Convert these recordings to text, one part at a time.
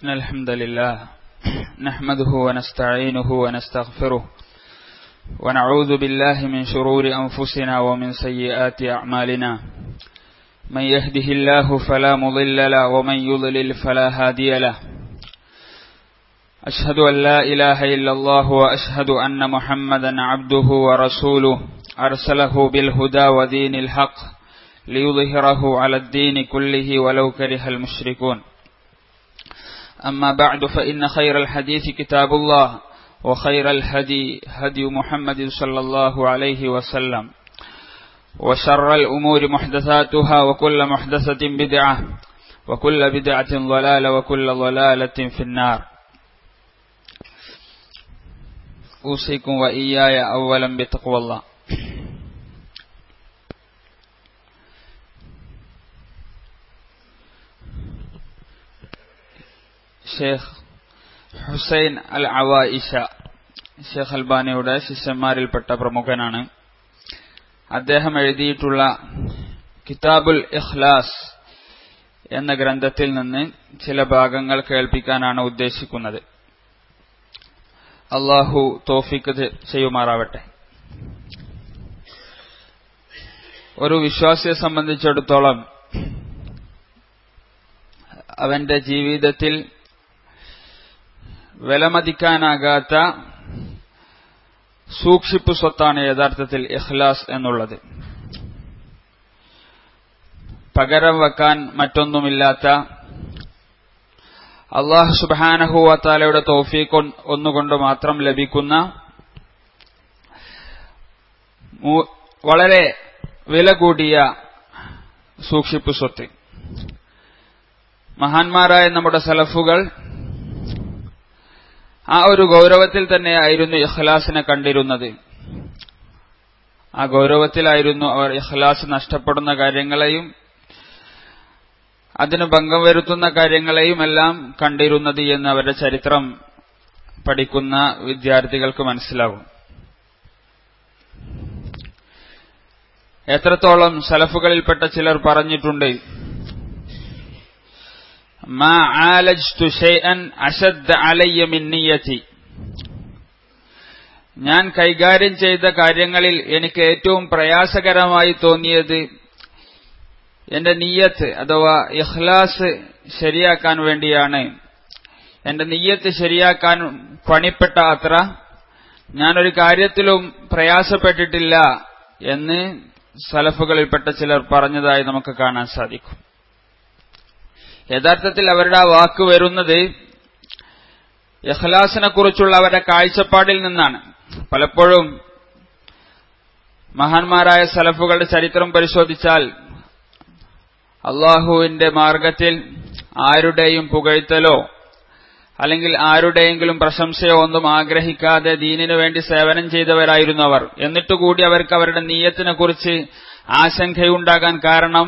إن الحمد لله نحمده ونستعينه ونستغفره ونعوذ بالله من شرور أنفسنا ومن سيئات أعمالنا من يهده الله فلا مضل له ومن يضلل فلا هادي له أشهد أن لا إله إلا الله وأشهد أن محمدا عبده ورسوله أرسله بالهدى ودين الحق ليظهره على الدين كله ولو كره المشركون أما بعد فإن خير الحديث كتاب الله وخير الهدي هدي محمد صلى الله عليه وسلم وشر الأمور محدثاتها وكل محدثة بدعة وكل بدعة ضلالة وكل ضلالة في النار أوصيكم وإياي أولا بتقوى الله ഷേഖ് ഹുസൈൻ അൽ അവായിഷ ഷേഖ് അൽബാനിയുടെ ശിഷ്യന്മാരിൽപ്പെട്ട പ്രമുഖനാണ് അദ്ദേഹം എഴുതിയിട്ടുള്ള കിതാബുൽ ഇഖ്ലാസ് എന്ന ഗ്രന്ഥത്തിൽ നിന്ന് ചില ഭാഗങ്ങൾ കേൾപ്പിക്കാനാണ് ഉദ്ദേശിക്കുന്നത് അള്ളാഹു തോഫിക്ക് ചെയ്യുമാറാവട്ടെ ഒരു വിശ്വാസിയെ സംബന്ധിച്ചിടത്തോളം അവന്റെ ജീവിതത്തിൽ വിലമതിക്കാനാകാത്ത സൂക്ഷിപ്പ് സ്വത്താണ് യഥാർത്ഥത്തിൽ ഇഖ്ലാസ് എന്നുള്ളത് പകരം വെക്കാൻ മറ്റൊന്നുമില്ലാത്ത അള്ളാഹു സുബാനഹുവാത്താലയുടെ തോഫീക്ക് ഒന്നുകൊണ്ട് മാത്രം ലഭിക്കുന്ന വളരെ വില കൂടിയ സൂക്ഷിപ്പ് സ്വത്ത് മഹാന്മാരായ നമ്മുടെ സലഫുകൾ ആ ഒരു ഗൗരവത്തിൽ തന്നെയായിരുന്നു ഇഖ്ലാസിനെ കണ്ടിരുന്നത് ആ ഗൗരവത്തിലായിരുന്നു അവർ ഇഖ്ലാസ് നഷ്ടപ്പെടുന്ന കാര്യങ്ങളെയും അതിന് ഭംഗം വരുത്തുന്ന കാര്യങ്ങളെയും എല്ലാം കണ്ടിരുന്നത് എന്ന് അവരുടെ ചരിത്രം പഠിക്കുന്ന വിദ്യാർത്ഥികൾക്ക് മനസ്സിലാകും എത്രത്തോളം സലഫുകളിൽപ്പെട്ട ചിലർ പറഞ്ഞിട്ടുണ്ട് ما عالجت شيئا أشد علي من نيتي ഞാൻ കൈകാര്യം ചെയ്ത കാര്യങ്ങളിൽ എനിക്ക് ഏറ്റവും പ്രയാസകരമായി തോന്നിയത് എന്റെ നീയത്ത് അഥവാ ഇഖ്ലാസ് ശരിയാക്കാൻ വേണ്ടിയാണ് എന്റെ നീയത്ത് ശരിയാക്കാൻ പണിപ്പെട്ട അത്ര ഞാനൊരു കാര്യത്തിലും പ്രയാസപ്പെട്ടിട്ടില്ല എന്ന് സലഫുകളിൽപ്പെട്ട ചിലർ പറഞ്ഞതായി നമുക്ക് കാണാൻ സാധിക്കും യഥാർത്ഥത്തിൽ അവരുടെ ആ വാക്ക് വരുന്നത് യഹ്ലാസിനെ കുറിച്ചുള്ള അവരുടെ കാഴ്ചപ്പാടിൽ നിന്നാണ് പലപ്പോഴും മഹാന്മാരായ സലഫുകളുടെ ചരിത്രം പരിശോധിച്ചാൽ അള്ളാഹുവിന്റെ മാർഗത്തിൽ ആരുടെയും പുകഴ്ത്തലോ അല്ലെങ്കിൽ ആരുടെയെങ്കിലും പ്രശംസയോ ഒന്നും ആഗ്രഹിക്കാതെ ദീനിനു വേണ്ടി സേവനം ചെയ്തവരായിരുന്നു അവർ എന്നിട്ടുകൂടി അവർക്ക് അവരുടെ നീയത്തിനെ കുറിച്ച് ആശങ്കയുണ്ടാകാൻ കാരണം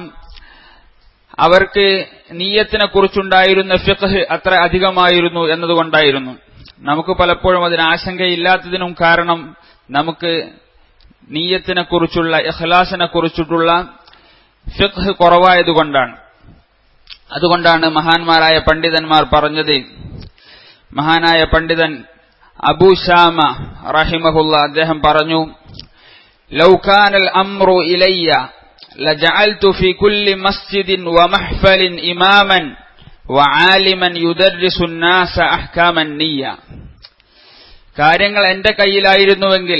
അവർക്ക് നീയത്തിനെ കുറിച്ചുണ്ടായിരുന്ന ഫിഖ് അത്ര അധികമായിരുന്നു എന്നതുകൊണ്ടായിരുന്നു നമുക്ക് പലപ്പോഴും അതിന് ആശങ്കയില്ലാത്തതിനും കാരണം നമുക്ക് നീയത്തിനെ കുറിച്ചുള്ള ഇഖ്ലാസിനെ കുറിച്ചിട്ടുള്ള ഫിഖ് കുറവായതുകൊണ്ടാണ് അതുകൊണ്ടാണ് മഹാന്മാരായ പണ്ഡിതന്മാർ പറഞ്ഞത് മഹാനായ പണ്ഡിതൻ അബൂ ഷാമ റഹിമഹുല്ല അദ്ദേഹം പറഞ്ഞു ലൗകാനൽ അമ്രു ഇലയ്യ لجعلت في كل مسجد ومحفل إماما وعالما يدرس الناس أحكام النية കാര്യങ്ങൾ എന്റെ കയ്യിലായിരുന്നുവെങ്കിൽ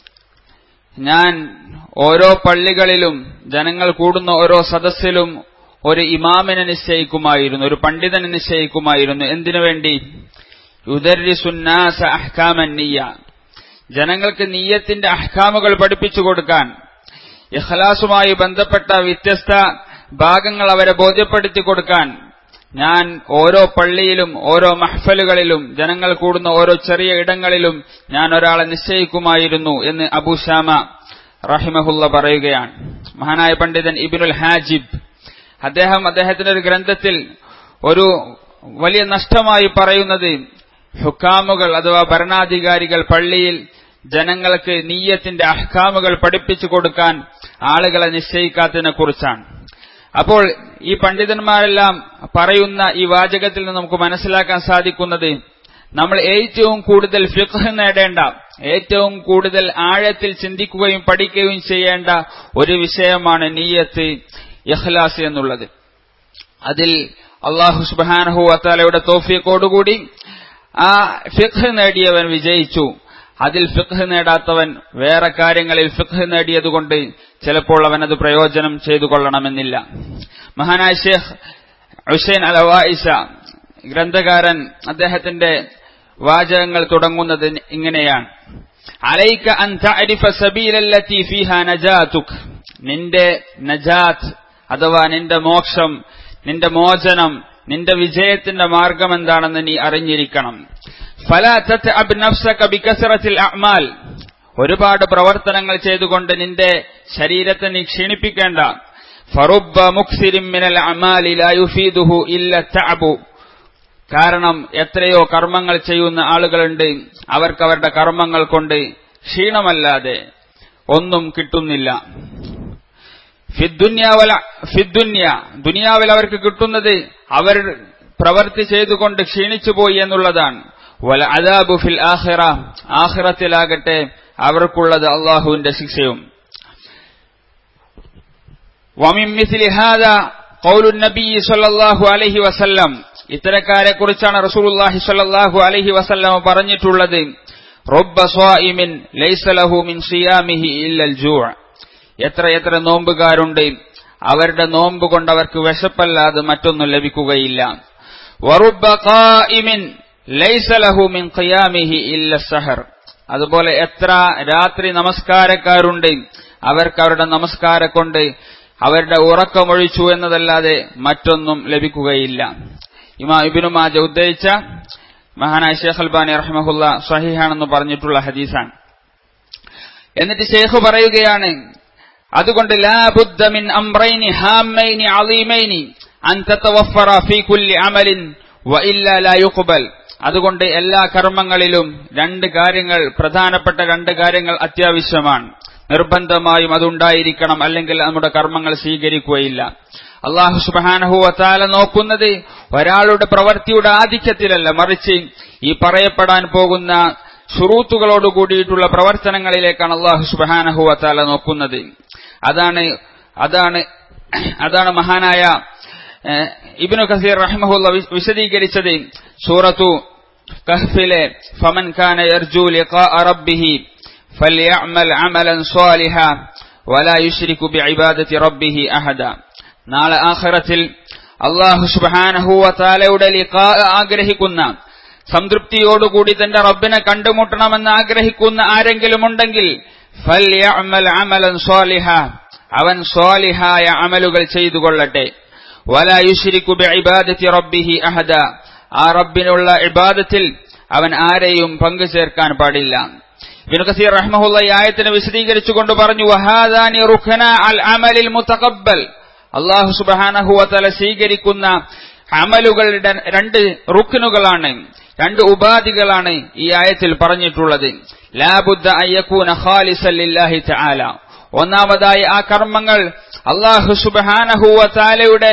ഞാൻ ഓരോ പള്ളികളിലും ജനങ്ങൾ കൂടുന്ന ഓരോ സദസ്സിലും ഒരു ഇമാമിനെ നിശ്ചയിക്കുമായിരുന്നു ഒരു പണ്ഡിതനെ നിശ്ചയിക്കുമായിരുന്നു എന്തിനു വേണ്ടി യുദർസുന്നാസ അഹ്കാമന്നിയ ജനങ്ങൾക്ക് നീയത്തിന്റെ അഹ്കാമുകൾ പഠിപ്പിച്ചു കൊടുക്കാൻ ഇഖ്ലാസുമായി ബന്ധപ്പെട്ട വ്യത്യസ്ത ഭാഗങ്ങൾ അവരെ ബോധ്യപ്പെടുത്തി കൊടുക്കാൻ ഞാൻ ഓരോ പള്ളിയിലും ഓരോ മഹ്ഫലുകളിലും ജനങ്ങൾ കൂടുന്ന ഓരോ ചെറിയ ഇടങ്ങളിലും ഞാൻ ഒരാളെ നിശ്ചയിക്കുമായിരുന്നു എന്ന് അബുഷാമ റഹിമഹുല്ല പറയുകയാണ് മഹാനായ പണ്ഡിതൻ ഇബിനുൽ ഹാജിബ് അദ്ദേഹം അദ്ദേഹത്തിന്റെ ഒരു ഗ്രന്ഥത്തിൽ ഒരു വലിയ നഷ്ടമായി പറയുന്നത് ഹുക്കാമുകൾ അഥവാ ഭരണാധികാരികൾ പള്ളിയിൽ ജനങ്ങൾക്ക് നീയത്തിന്റെ അഹ്കാമുകൾ പഠിപ്പിച്ചു കൊടുക്കാൻ ആളുകളെ നിശ്ചയിക്കാത്തതിനെ കുറിച്ചാണ് അപ്പോൾ ഈ പണ്ഡിതന്മാരെല്ലാം പറയുന്ന ഈ വാചകത്തിൽ നിന്ന് നമുക്ക് മനസ്സിലാക്കാൻ സാധിക്കുന്നത് നമ്മൾ ഏറ്റവും കൂടുതൽ ഫിഖ് നേടേണ്ട ഏറ്റവും കൂടുതൽ ആഴത്തിൽ ചിന്തിക്കുകയും പഠിക്കുകയും ചെയ്യേണ്ട ഒരു വിഷയമാണ് നീയത്ത് ഇഖ്ലാസ് എന്നുള്ളത് അതിൽ അള്ളാഹു സുബാനഹു അത്താലയുടെ തോഫിയക്കോടുകൂടി ആ ഫിഖ് നേടിയവൻ വിജയിച്ചു അതിൽ ഫിഖ് നേടാത്തവൻ വേറെ കാര്യങ്ങളിൽ ഫിഖ് നേടിയതുകൊണ്ട് ചിലപ്പോൾ അവൻ അത് പ്രയോജനം ചെയ്തു കൊള്ളണമെന്നില്ല മഹാനായ ഷേഖ് ഹുസൈൻ അൽ അവായിഷ ഗ്രന്ഥകാരൻ അദ്ദേഹത്തിന്റെ വാചകങ്ങൾ തുടങ്ങുന്നത് ഇങ്ങനെയാണ് അലൈക അൻ തഅരിഫ സബീലല്ലതി ഫീഹാ നജാതുക് നിന്റെ നജാത്ത് അഥവാ നിന്റെ മോക്ഷം നിന്റെ മോചനം നിന്റെ വിജയത്തിന്റെ മാർഗം എന്താണെന്ന് നീ അറിഞ്ഞിരിക്കണം ഫല തത്അബ് നഫ്സക ബികസറത്തിൽ അഅ്മാൽ ഒരുപാട് പ്രവർത്തനങ്ങൾ ചെയ്തുകൊണ്ട് നിന്റെ ശരീരത്തെ നീ ക്ഷീണിപ്പിക്കേണ്ട ഫറുബ്ബ മുക്സിരിൻ മിനൽ അമാലി ലാ യുഫീദുഹു ഇല്ല തഅബു കാരണം എത്രയോ കർമ്മങ്ങൾ ചെയ്യുന്ന ആളുകളുണ്ട് അവർക്ക് അവരുടെ കർമ്മങ്ങൾ കൊണ്ട് ക്ഷീണമല്ലാതെ ഒന്നും കിട്ടുന്നില്ല ഫിദ്ദുന്യ ദുനിയാവിൽ അവർക്ക് കിട്ടുന്നത് അവർ പ്രവൃത്തി ചെയ്തുകൊണ്ട് ക്ഷീണിച്ചുപോയി എന്നുള്ളതാണ് വല അദാബു ഫിൽ ആഖിറ ആഖിറത്തിലാകട്ടെ അവർക്കുള്ളത് അള്ളാഹുവിന്റെ ശിക്ഷയും വമിൻ മിസ്ലി ഹാദ ഖൗലു നബി സല്ലല്ലാഹു അലൈഹി വസല്ലം ഇത്തരക്കാരെ കുറിച്ചാണ് റസൂലുള്ളാഹി സ്വല്ലല്ലാഹു അലൈഹി വസല്ലം പറഞ്ഞിട്ടുള്ളത് റബ്ബ സ്വായിമിൻ ലൈസ ലഹു മിൻ സിയാമിഹി ഇല്ലൽ ജൂ' എത്ര എത്ര നോമ്പുകാരുണ്ട് അവരുടെ നോമ്പ് കൊണ്ട് അവർക്ക് വിശപ്പല്ലാതെ മറ്റൊന്നും ലഭിക്കുകയില്ല വറുബ്ബ ഖായിമിൻ ലൈസ ലഹു മിൻ ഖിയാമിഹി ഇല്ല സഹർ അതുപോലെ എത്ര രാത്രി നമസ്കാരക്കാരുണ്ട് അവർക്ക് അവരുടെ നമസ്കാരം കൊണ്ട് അവരുടെ ഉറക്കമൊഴിച്ചു എന്നതല്ലാതെ മറ്റൊന്നും ലഭിക്കുകയില്ല ഇമാ ഇബിനു മാജ ഉദ്ധരിച്ച മഹാനായ ഷേഖ് അൽബാനി റഹ്മഹുല്ല സഹിഹാണെന്ന് പറഞ്ഞിട്ടുള്ള ഹദീസാണ് എന്നിട്ട് ഷേഖ് പറയുകയാണ് അതുകൊണ്ട് ലാ ബുദ്ദ മിൻ അംറൈനി ഹാമൈനി അളീമൈനി അൻ തതവഫറ ഫീ കുല്ലി അമലിൻ വഇല്ല ലാ യുഖ്ബൽ അതുകൊണ്ട് എല്ലാ കർമ്മങ്ങളിലും രണ്ട് കാര്യങ്ങൾ പ്രധാനപ്പെട്ട രണ്ട് കാര്യങ്ങൾ അത്യാവശ്യമാണ് നിർബന്ധമായും അതുണ്ടായിരിക്കണം അല്ലെങ്കിൽ നമ്മുടെ കർമ്മങ്ങൾ സ്വീകരിക്കുകയില്ല അള്ളാഹു സുബാനഹുവത്താല നോക്കുന്നത് ഒരാളുടെ പ്രവൃത്തിയുടെ ആധിക്യത്തിലല്ല മറിച്ച് ഈ പറയപ്പെടാൻ പോകുന്ന ഷുറൂത്തുകളോട് കൂടിയിട്ടുള്ള പ്രവർത്തനങ്ങളിലേക്കാണ് അള്ളാഹു സുബാനഹുവത്താല നോക്കുന്നത് അതാണ് അതാണ് അതാണ് മഹാനായ ഇബിനു കസീർ റഹ്മഹുല്ല വിശദീകരിച്ചത് സൂറത്തു കഹ്ഫിലെ ഫമൻ ഖാന യർജു ലിഖാ റബ്ബിഹി ഫല്യഅമൽ അമലൻ സ്വാലിഹ വലാ യുശ്രികു ബിഇബാദത്തി റബ്ബിഹി അഹദ നാളെ ആഖിറത്തിൽ അള്ളാഹു സുബ്ഹാനഹു വതആലയുടെ ലിഖാ ആഗ്രഹിക്കുന്ന സംതൃപ്തിയോടുകൂടി തന്റെ റബ്ബിനെ കണ്ടുമുട്ടണമെന്ന് ആഗ്രഹിക്കുന്ന ആരെങ്കിലും ഉണ്ടെങ്കിൽ ഫല്യഅമൽ അമലൻ സ്വാലിഹ അവൻ സ്വാലിഹായ അമലുകൾ ചെയ്തു കൊള്ളട്ടെ വലാ യുശ്രികു ബിഇബാദത്തി റബ്ബിഹി അഹദ ആ റബ്ബിനുള്ള ഇബാദത്തിൽ അവൻ ആരെയും പങ്കു ചേർക്കാൻ പാടില്ല ഇബ്നു കസീർ റഹ്മഹുള്ള ഈ ആയത്തിനെ വിശദീകരിച്ചുകൊണ്ട് പറഞ്ഞു വഹാദാനി റുഖന അൽ അമലിൽ മുതഖബ്ബൽ അല്ലാഹു സുബ്ഹാനഹു വതആല സ്വീകരിക്കുന്ന അമലുകളുടെ രണ്ട് റുക്നുകളാണ് രണ്ട് ഉപാധികളാണ് ഈ ആയത്തിൽ പറഞ്ഞിട്ടുള്ളത് ലാബുദ്ദ അയ്യക്കൂന ഖാലിസൻ ലില്ലാഹി തആല ഒന്നാമതായി ആ കർമ്മങ്ങൾ അള്ളാഹു സുബഹാനഹുവ താലയുടെ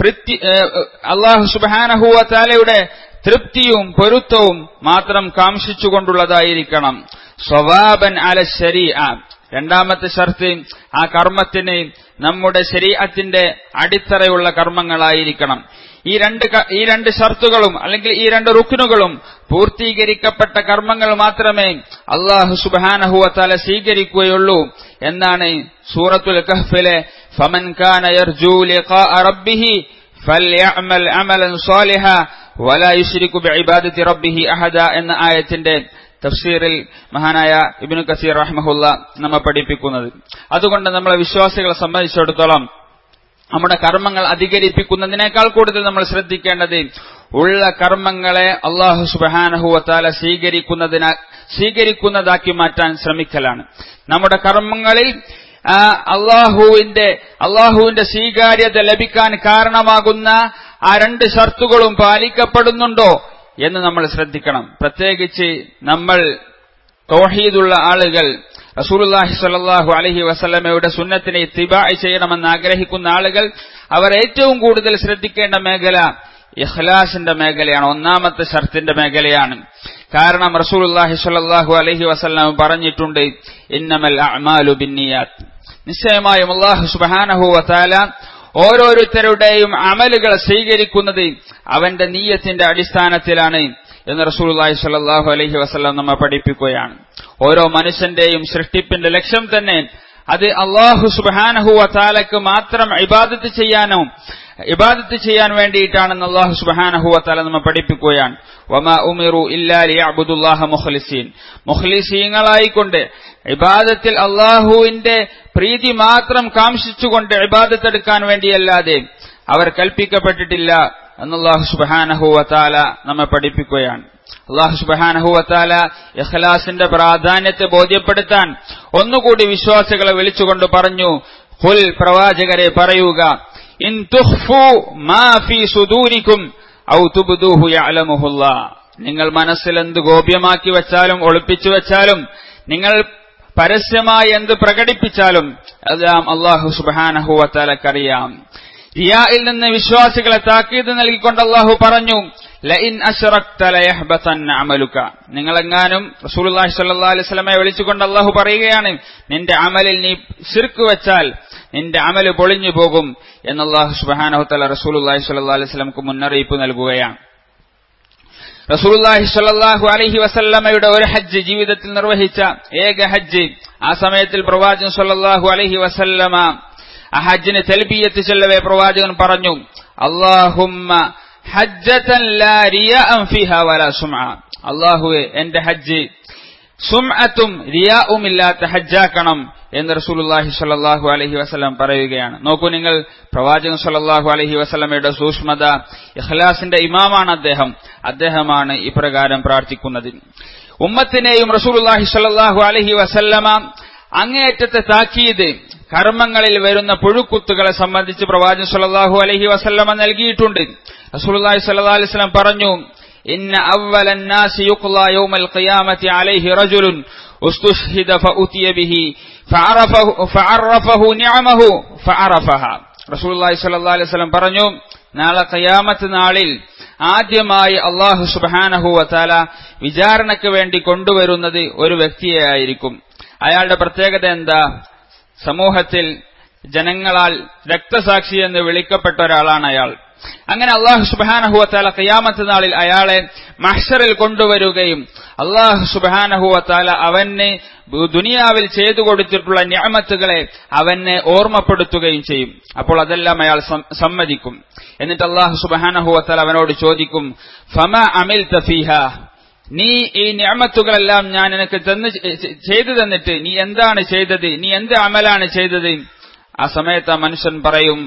അള്ളാഹു സുബഹാനഹുവ താലയുടെ തൃപ്തിയും പൊരുത്തവും മാത്രം കാംക്ഷിച്ചുകൊണ്ടുള്ളതായിരിക്കണം സ്വവാബൻ അല ശരീഅ രണ്ടാമത്തെ ഷർത്ത് ആ കർമ്മത്തിന് നമ്മുടെ ശരീരത്തിന്റെ അടിത്തറയുള്ള കർമ്മങ്ങളായിരിക്കണം ഈ രണ്ട് ഈ രണ്ട് ഷർത്തുകളും അല്ലെങ്കിൽ ഈ രണ്ട് റുക്കിനുകളും പൂർത്തീകരിക്കപ്പെട്ട കർമ്മങ്ങൾ മാത്രമേ അള്ളാഹു സുബാനഹുവത്താല സ്വീകരിക്കുകയുള്ളൂ എന്നാണ് സൂറത്തുൽ കഹ്ഫിലെ ഫമൻ കാന യർജു ലിഖാഅ റബ്ബിഹി ഫൽയഅമൽ അമലൻ സ്വാലിഹ വലാ യുശ്രികു ബിഇബാദത്തി റബ്ബിഹി അഹദ എന്ന ആയത്തിന്റെ തഫ്സീറിൽ മഹാനായ ഇബ്നു കസീർ റഹ്മഹുല്ല നമ്മെ പഠിപ്പിക്കുന്നത് അതുകൊണ്ട് നമ്മളെ വിശ്വാസികളെ സംബന്ധിച്ചിടത്തോളം നമ്മുടെ കർമ്മങ്ങൾ അധികരിപ്പിക്കുന്നതിനേക്കാൾ കൂടുതൽ നമ്മൾ ശ്രദ്ധിക്കേണ്ടത് ഉള്ള കർമ്മങ്ങളെ അള്ളാഹു സുബാനഹുവത്താല സ്വീകരിക്കുന്നതിനാ സ്വീകരിക്കുന്നതാക്കി മാറ്റാൻ ശ്രമിക്കലാണ് നമ്മുടെ കർമ്മങ്ങളിൽ അള്ളാഹുവിന്റെ അള്ളാഹുവിന്റെ സ്വീകാര്യത ലഭിക്കാൻ കാരണമാകുന്ന ആ രണ്ട് ഷർത്തുകളും പാലിക്കപ്പെടുന്നുണ്ടോ എന്ന് നമ്മൾ ശ്രദ്ധിക്കണം പ്രത്യേകിച്ച് നമ്മൾ തോഹീദുള്ള ആളുകൾ റസൂലുള്ളാഹി സ്വല്ലല്ലാഹു അലൈഹി വസല്ലമയുടെ സുന്നത്തിനെ ഇത്തിബാഇ ചെയ്യണമെന്ന് ആഗ്രഹിക്കുന്ന ആളുകൾ അവർ ഏറ്റവും കൂടുതൽ ശ്രദ്ധിക്കേണ്ട മേഖല ഇഖ്ലാസിന്റെ മേഖലയാണ് ഒന്നാമത്തെ ഷർത്തിന്റെ മേഖലയാണ് കാരണം റസൂലുള്ളാഹി സ്വല്ലല്ലാഹു അലൈഹി വസല്ലം പറഞ്ഞിട്ടുണ്ട് ഇന്നമൽ അഅമാലു ബിന്നിയാത്ത് നിശ്ചയമായും അല്ലാഹു സുബ്ഹാനഹു വതആല ഓരോരുത്തരുടെയും അമലുകൾ സ്വീകരിക്കുന്നത് അവന്റെ നീയത്തിന്റെ അടിസ്ഥാനത്തിലാണ് എന്ന് റസൂലുള്ളാഹി സ്വല്ലല്ലാഹു അലൈഹി വസല്ലം നമ്മെ പഠിപ്പിക്കുകയാണ് ഓരോ മനുഷ്യന്റെയും സൃഷ്ടിപ്പിന്റെ ലക്ഷ്യം തന്നെ അത് അള്ളാഹു സുബാനഹു വത്താലക്ക് മാത്രം ഇബാദത്ത് ചെയ്യാനോ ഇബാദത്ത് ചെയ്യാൻ വേണ്ടിയിട്ടാണെന്ന് അള്ളാഹു സുബാനഹു വത്താല നമ്മെ പഠിപ്പിക്കുകയാണ് വമ ഉമിറു ഇല്ലാലിഅബുദുല്ലാഹ മുഖ്ലിസീൻ മുഖ്ലിസീങ്ങളായിക്കൊണ്ട് ഇബാദത്തിൽ അള്ളാഹുവിന്റെ പ്രീതി മാത്രം കാംക്ഷിച്ചുകൊണ്ട് ഇബാദത്ത് എടുക്കാൻ വേണ്ടിയല്ലാതെ അവർ കൽപ്പിക്കപ്പെട്ടിട്ടില്ല എന്നല്ലാഹു സുബാനഹു വത്താല നമ്മെ പഠിപ്പിക്കുകയാണ് അള്ളാഹു സുബാനഹു വത്താല ഇഖ്ലാസിന്റെ പ്രാധാന്യത്തെ ബോധ്യപ്പെടുത്താൻ ഒന്നുകൂടി വിശ്വാസികളെ വിളിച്ചുകൊണ്ട് പറഞ്ഞു ഹുൽ പ്രവാചകരെ പറയുക ഇൻ തുഖ്ഫു മാ ഫീ സുദൂരിക്കും ഔ തുബ്ദൂഹു യഅലമുഹുല്ലാ നിങ്ങൾ മനസ്സിൽ എന്ത് ഗോപ്യമാക്കി വെച്ചാലും ഒളിപ്പിച്ചു വെച്ചാലും നിങ്ങൾ പരസ്യമായി എന്ത് പ്രകടിപ്പിച്ചാലും എല്ലാം അള്ളാഹു സുബാനഹു വത്താലക്കറിയാം റിയായിൽ നിന്ന് വിശ്വാസികളെ താക്കീത് നൽകിക്കൊണ്ട് അള്ളാഹു പറഞ്ഞു ലഇൻ അമലുക നിങ്ങളെങ്ങാനും റസൂലുള്ളാഹി സ്വല്ലല്ലാഹു അലൈഹി വസല്ലമയെ വിളിച്ചുകൊണ്ട് അള്ളാഹു പറയുകയാണ് നിന്റെ അമലിൽ നീ ശിർക്ക് വെച്ചാൽ നിന്റെ അമല് പൊളിഞ്ഞു പോകും എന്ന് അള്ളാഹു സുബ്ഹാനഹു തആല റസൂലുള്ളാഹി സ്വല്ലല്ലാഹു അലൈഹി വസല്ലമക്ക് മുന്നറിയിപ്പ് നൽകുകയാണ് റസൂലുള്ളാഹി സ്വല്ലല്ലാഹു അലൈഹി വസല്ലമയുടെ ഒരു ഹജ്ജ് ജീവിതത്തിൽ നിർവഹിച്ച ഏക ഹജ്ജ് ആ സമയത്തിൽ പ്രവാചകൻ സ്വല്ലല്ലാഹു അലൈഹി വസല്ലമ ആ ഹജ്ജിന് തെൽബിയത്ത് ചെല്ലവേ പ്രവാചകൻ പറഞ്ഞു അള്ളാഹുമ്മ ഹജ്ജതൻ ലാ റിയാഅൻ ഫീഹാ വലാ സുംഅ അള്ളാഹുവേ എന്റെ ഹജ്ജ് സുംഅത്തും റിയാഉം ഇല്ലാത്ത ഹജ്ജാക്കണം എന്ന് റസൂലുള്ളാഹി സ്വല്ലല്ലാഹു അലൈഹി വസല്ലം പറയുകയാണ് നോക്കൂ നിങ്ങൾ പ്രവാചകൻ സ്വല്ലല്ലാഹു അലൈഹി വസല്ലമയുടെ സൂക്ഷ്മത ഇഖ്ലാസിന്റെ ഇമാമാണ് അദ്ദേഹം അദ്ദേഹമാണ് ഇപ്രകാരം പ്രാർത്ഥിക്കുന്നത് ഉമ്മത്തിനെയും റസൂലുള്ളാഹി സ്വല്ലല്ലാഹു അലൈഹി വസല്ലമ അങ്ങേയറ്റത്തെ താക്കീത് കർമ്മങ്ങളിൽ വരുന്ന പുഴുക്കുത്തുകളെ സംബന്ധിച്ച് പ്രവാചകൻ സല്ലല്ലാഹു അലൈഹി വസല്ലമ നൽകിയിട്ടുണ്ട് റസൂലുള്ളാഹി സ്വല്ലല്ലാഹു അലൈഹി വസല്ലം പറഞ്ഞു ഇന്ന അവ്വല الناس يقضى يوم القيامة عليه رجل استشهد فأتي به فعرفه فعرفه نعمه فعرفها റസൂലുള്ളാഹി സ്വല്ലല്ലാഹു അലൈഹി വസല്ലം പറഞ്ഞു നാളെ ഖിയാമത്ത് നാളിൽ ആദ്യമായി അള്ളാഹു സുബ്ഹാനഹു വതആല വിചാരണയ്ക്ക് വേണ്ടി കൊണ്ടുവരുന്നത് ഒരു വ്യക്തിയെ ആയിരിക്കും അയാളുടെ പ്രത്യേകത എന്താ സമൂഹത്തിൽ ജനങ്ങളാൽ രക്തസാക്ഷി എന്ന് വിളിക്കപ്പെട്ട ഒരാളാണ് അയാൾ അങ്ങനെ അള്ളാഹു സുബാനഹുവത്താല കയ്യാമത്ത് നാളിൽ അയാളെ മഹ്ഷറിൽ കൊണ്ടുവരികയും അള്ളാഹു സുബാനഹുവത്താല അവന് ദുനിയാവിൽ ചെയ്തു കൊടുത്തിട്ടുള്ള ഞാമത്തുകളെ അവനെ ഓർമ്മപ്പെടുത്തുകയും ചെയ്യും അപ്പോൾ അതെല്ലാം അയാൾ സമ്മതിക്കും എന്നിട്ട് അള്ളാഹു സുബാനഹുവത്താല അവനോട് ചോദിക്കും ഫമ അമിൽ തഫീഹ നീ ഈ ഞാമത്തുകളെല്ലാം ഞാൻ നിനക്ക് തന്ന് ചെയ്തു തന്നിട്ട് നീ എന്താണ് ചെയ്തത് നീ എന്ത് അമലാണ് ചെയ്തത് ആ സമയത്ത് ആ മനുഷ്യൻ പറയും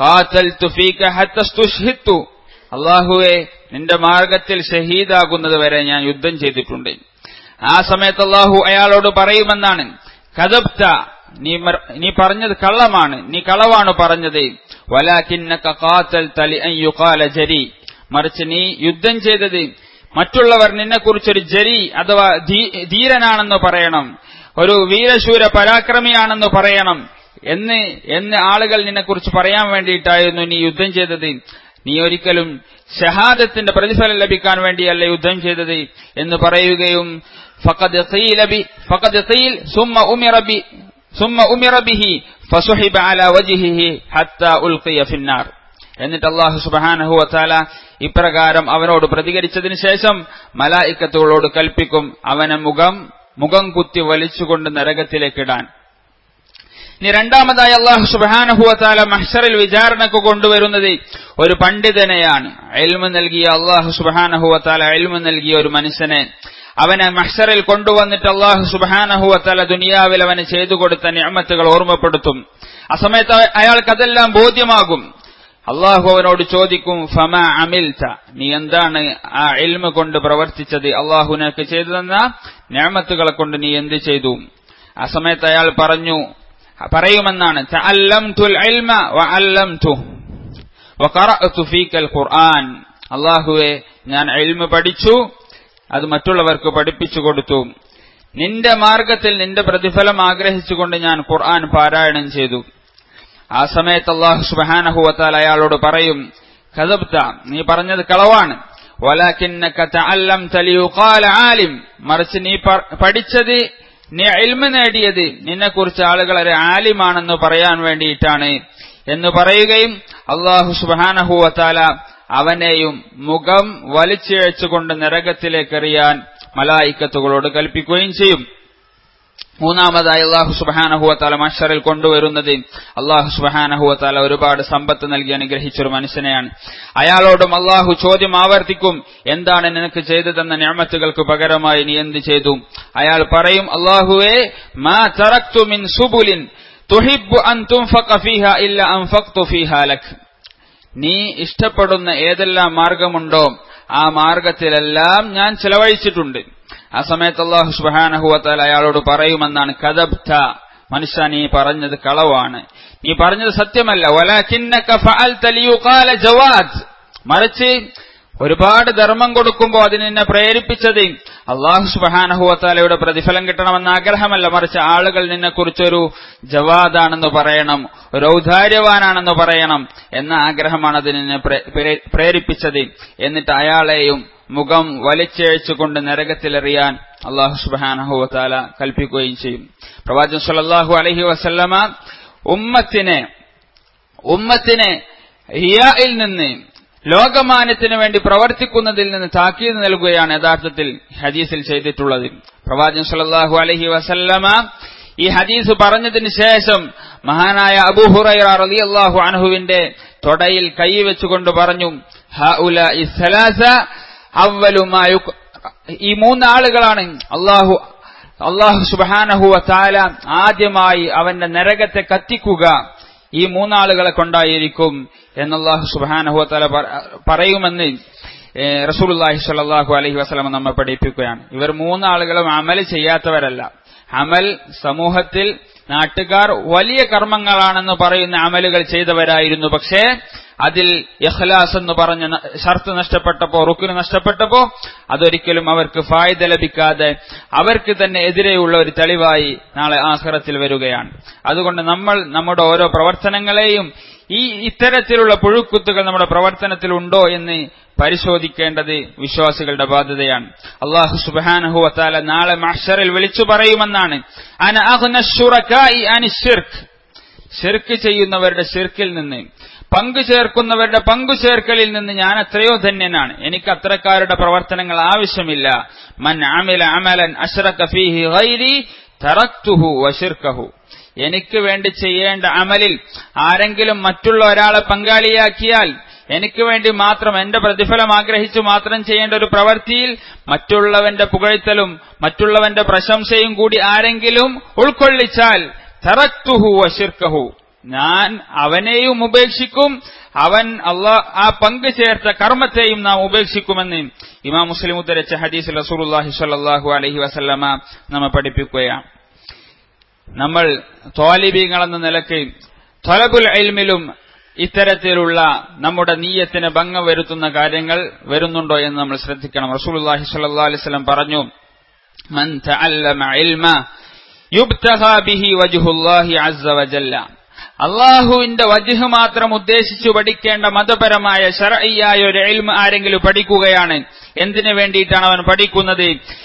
അള്ളാഹുവെ നിന്റെ മാർഗത്തിൽ ഷഹീദാകുന്നത് വരെ ഞാൻ യുദ്ധം ചെയ്തിട്ടുണ്ട് ആ സമയത്ത് അള്ളാഹു അയാളോട് പറയുമെന്നാണ് കഥപ്ത നീ നീ പറഞ്ഞത് കള്ളമാണ് നീ കളവാണ് പറഞ്ഞത് വലാക്കിന്നക ഖാതൽ തലി അൻ യുഖാല ജരി മറിച്ച് നീ യുദ്ധം ചെയ്തത് മറ്റുള്ളവർ നിന്നെക്കുറിച്ചൊരു ജരി അഥവാ ധീരനാണെന്ന് പറയണം ഒരു വീരശൂര പരാക്രമിയാണെന്ന് പറയണം എന്ന് എന്ന് ആളുകൾ നിന്നെക്കുറിച്ച് പറയാൻ വേണ്ടിയിട്ടായിരുന്നു നീ യുദ്ധം ചെയ്തത് നീ ഒരിക്കലും ഷഹാദത്തിന്റെ പ്രതിഫലം ലഭിക്കാൻ വേണ്ടിയല്ല യുദ്ധം ചെയ്തത് എന്ന് പറയുകയും ഫഖദ് ഖീല ബി ഫഖദ് ഖീൽ സുമ്മ ഉമിറ ബി സുമ്മ ഉമിറ ബിഹി ഫസുഹിബ അലാ വജ്ഹിഹി ഹത്താ ഉൽഖിയ ഫിന്നാർ എന്നിട്ട് അള്ളാഹു സുബഹാനഹു വത്താല ഇപ്രകാരം അവനോട് പ്രതികരിച്ചതിന് ശേഷം മലായിക്കത്തുകളോട് കൽപ്പിക്കും അവനെ മുഖം മുഖം കുത്തി വലിച്ചുകൊണ്ട് നരകത്തിലേക്കിടാൻ ഇനി രണ്ടാമതായി അള്ളാഹു സുബാനഹുവത്താല മഹ്ഷറിൽ വിചാരണക്ക് കൊണ്ടുവരുന്നത് ഒരു പണ്ഡിതനെയാണ് എൽമ നൽകിയ അള്ളാഹു സുബാനഹുവത്താല എൽമ നൽകിയ ഒരു മനുഷ്യനെ അവനെ മഹ്ഷറിൽ കൊണ്ടുവന്നിട്ട് അള്ളാഹു സുബാനഹുവത്താല ദുനിയാവിൽ അവന് ചെയ്തു കൊടുത്ത ഞാമത്തുകൾ ഓർമ്മപ്പെടുത്തും ആ സമയത്ത് അയാൾക്ക് അതെല്ലാം ബോധ്യമാകും അള്ളാഹു അവനോട് ചോദിക്കും ഫമ അമിൽത നീ എന്താണ് ആ എൽമ കൊണ്ട് പ്രവർത്തിച്ചത് അള്ളാഹു നിനക്ക് ചെയ്തു തന്ന ഞാമത്തുകളെ കൊണ്ട് നീ എന്ത് ചെയ്തു ആ സമയത്ത് അയാൾ പറഞ്ഞു പറയുമെന്നാണ് ഖുർആൻ അള്ളാഹുവെ ഞാൻ എൽമ പഠിച്ചു അത് മറ്റുള്ളവർക്ക് പഠിപ്പിച്ചു കൊടുത്തു നിന്റെ മാർഗത്തിൽ നിന്റെ പ്രതിഫലം ആഗ്രഹിച്ചുകൊണ്ട് ഞാൻ ഖുർആൻ പാരായണം ചെയ്തു ആ സമയത്ത് അള്ളാഹു സുബാനഹുവത്താൽ അയാളോട് പറയും കഥബ്ത നീ പറഞ്ഞത് കളവാണ് ആലിം മറിച്ച് നീ പഠിച്ചത് നീ എൽമ നേടിയത് നിന്നെക്കുറിച്ച് ആളുകൾ ഒരു ആലിമാണെന്ന് പറയാൻ വേണ്ടിയിട്ടാണ് എന്ന് പറയുകയും അള്ളാഹു സുബാനഹുവത്താല അവനെയും മുഖം വലിച്ചിഴച്ചുകൊണ്ട് നരകത്തിലേക്ക് എറിയാൻ മലായിക്കത്തുകളോട് കൽപ്പിക്കുകയും ചെയ്യും മൂന്നാമതായി അള്ളാഹു സുബാനഹുവത്താല മഷറിൽ കൊണ്ടുവരുന്നത് അള്ളാഹു സുബാനഹുവത്താല ഒരുപാട് സമ്പത്ത് നൽകി അനുഗ്രഹിച്ചൊരു മനുഷ്യനെയാണ് അയാളോടും അള്ളാഹു ചോദ്യം ആവർത്തിക്കും എന്താണ് നിനക്ക് ചെയ്തു തന്ന ഞാമത്തുകൾക്ക് പകരമായി നീ എന്ത് ചെയ്തു അയാൾ പറയും അള്ളാഹുവേ മാ തറക്തു മിൻ സുബുലിൻ തുഹിബു അൻ തുംഫഖ ഫീഹ ഇല്ല അൻഫഖ്തു ഫീഹ ലക് നീ ഇഷ്ടപ്പെടുന്ന ഏതെല്ലാം മാർഗമുണ്ടോ ആ മാർഗത്തിലെല്ലാം ഞാൻ ചെലവഴിച്ചിട്ടുണ്ട് ആ സമയത്ത് അള്ളാഹു സുബാനഹുവത്താൽ അയാളോട് പറയുമെന്നാണ് കദബ്ത മനുഷ്യ നീ പറഞ്ഞത് കളവാണ് നീ പറഞ്ഞത് സത്യമല്ല ജവാദ് മറിച്ച് ഒരുപാട് ധർമ്മം കൊടുക്കുമ്പോൾ അതിന് എന്നെ പ്രേരിപ്പിച്ചത് അള്ളാഹു സുബാനഹുവത്താലയുടെ പ്രതിഫലം കിട്ടണമെന്ന ആഗ്രഹമല്ല മറിച്ച് ആളുകൾ നിന്നെക്കുറിച്ചൊരു ജവാദാണെന്ന് പറയണം ഒരു ഔദാര്യവാനാണെന്ന് പറയണം എന്ന ആഗ്രഹമാണ് അതിനെ പ്രേരിപ്പിച്ചത് എന്നിട്ട് അയാളെയും മുഖം വലിച്ചഴിച്ചുകൊണ്ട് നരകത്തിലെറിയാൻ അള്ളാഹു സുബാനഹുവത്താല കൽപ്പിക്കുകയും ചെയ്യും പ്രവാചകൻ സല്ലാഹു അലഹി വസല്ലമ ഉമ്മത്തിനെ ഉമ്മത്തിനെ ഹിയായിൽ നിന്ന് ലോകമാന്യത്തിന് വേണ്ടി പ്രവർത്തിക്കുന്നതിൽ നിന്ന് താക്കീത് നൽകുകയാണ് യഥാർത്ഥത്തിൽ ഹദീസിൽ ചെയ്തിട്ടുള്ളത് പ്രവാചകൻ സല്ലാഹു അലഹി വസല്ലമ ഈ ഹദീസ് പറഞ്ഞതിന് ശേഷം മഹാനായ അബൂഹുറൈറ റളിയല്ലാഹു അൻഹുവിന്റെ തൊടയിൽ കൈവച്ചുകൊണ്ട് പറഞ്ഞു ഹഉല ഇസ്സലാസ അവലുമായ ഈ മൂന്നാളുകളാണ് അള്ളാഹു അള്ളാഹു സുബാനഹുവ താല ആദ്യമായി അവന്റെ നരകത്തെ കത്തിക്കുക ഈ മൂന്നാളുകളെ കൊണ്ടായിരിക്കും എന്നല്ലാഹു സുബാനഹുവ താല പറയുമെന്ന് റസൂലുല്ലാഹി സ്വല്ലല്ലാഹു അലൈഹി വസല്ലം നമ്മെ പഠിപ്പിക്കുകയാണ് ഇവർ മൂന്നാളുകളും അമൽ ചെയ്യാത്തവരല്ല അമൽ സമൂഹത്തിൽ നാട്ടുകാർ വലിയ കർമ്മങ്ങളാണെന്ന് പറയുന്ന അമലുകൾ ചെയ്തവരായിരുന്നു പക്ഷേ അതിൽ ഇഖ്ലാസ് എന്ന് പറഞ്ഞ ഷർത്ത് നഷ്ടപ്പെട്ടപ്പോ റുക്കിന് നഷ്ടപ്പെട്ടപ്പോ അതൊരിക്കലും അവർക്ക് ഫായ്ദ ലഭിക്കാതെ അവർക്ക് തന്നെ എതിരെയുള്ള ഒരു തെളിവായി നാളെ ആഹ്റത്തിൽ വരികയാണ് അതുകൊണ്ട് നമ്മൾ നമ്മുടെ ഓരോ പ്രവർത്തനങ്ങളെയും ഈ ഇത്തരത്തിലുള്ള പുഴുക്കുത്തുകൾ നമ്മുടെ പ്രവർത്തനത്തിൽ ഉണ്ടോ എന്ന് പരിശോധിക്കേണ്ടത് വിശ്വാസികളുടെ ബാധ്യതയാണ് അള്ളാഹു സുബാനഹുവത്താല നാളെ മഷറിൽ വിളിച്ചു പറയുമെന്നാണ് ഷിർക്ക് ചെയ്യുന്നവരുടെ ഷിർക്കിൽ നിന്ന് പങ്കു ചേർക്കുന്നവരുടെ പങ്കു ചേർക്കലിൽ നിന്ന് ഞാൻ എത്രയോ ധന്യനാണ് എനിക്ക് അത്തരക്കാരുടെ പ്രവർത്തനങ്ങൾ ആവശ്യമില്ല മൻ അമില അമലൻ അഷ്റഖ ഫീഹി ഗൈരി തറക്തുഹു വശിർക്കഹു എനിക്ക് വേണ്ടി ചെയ്യേണ്ട അമലിൽ ആരെങ്കിലും മറ്റുള്ള ഒരാളെ പങ്കാളിയാക്കിയാൽ എനിക്ക് വേണ്ടി മാത്രം എന്റെ പ്രതിഫലം ആഗ്രഹിച്ചു മാത്രം ചെയ്യേണ്ട ഒരു പ്രവൃത്തിയിൽ മറ്റുള്ളവന്റെ പുകഴ്ത്തലും മറ്റുള്ളവന്റെ പ്രശംസയും കൂടി ആരെങ്കിലും ഉൾക്കൊള്ളിച്ചാൽ തറക്തുഹു വശിർക്കഹു ഞാൻ അവനെയും ഉപേക്ഷിക്കും അവൻ അള്ളാ ആ പങ്കു ചേർത്ത കർമ്മത്തെയും നാം ഉപേക്ഷിക്കുമെന്ന് ഇമാം മുസ്ലിം ഉദ്ധരിച്ച ഹദീസ് റസൂലുള്ളാഹി സ്വല്ലല്ലാഹു അലൈഹി വസല്ലമ നമ്മെ പഠിപ്പിക്കുകയാണ് നമ്മൾ തോലിബീങ്ങൾ എന്ന നിലയ്ക്ക് തൊലബുൽ ഇൽമിലും ഇത്തരത്തിലുള്ള നമ്മുടെ നീയത്തിന് ഭംഗം വരുത്തുന്ന കാര്യങ്ങൾ വരുന്നുണ്ടോ എന്ന് നമ്മൾ ശ്രദ്ധിക്കണം റസൂലുള്ളാഹി സ്വല്ലല്ലാഹു അലൈഹി വസല്ലം പറഞ്ഞു മൻ തഅല്ലമ ഇൽമ യുബ്തഗാ ബിഹി വജ്ഹുല്ലാഹി അസ്സ വജല്ല അള്ളാഹുവിന്റെ വജുഹ് മാത്രം ഉദ്ദേശിച്ചു പഠിക്കേണ്ട മതപരമായ ശരയ്യായ ഒരു എൽമ ആരെങ്കിലും പഠിക്കുകയാണ് എന്തിനു വേണ്ടിയിട്ടാണ് അവൻ പഠിക്കുന്നത്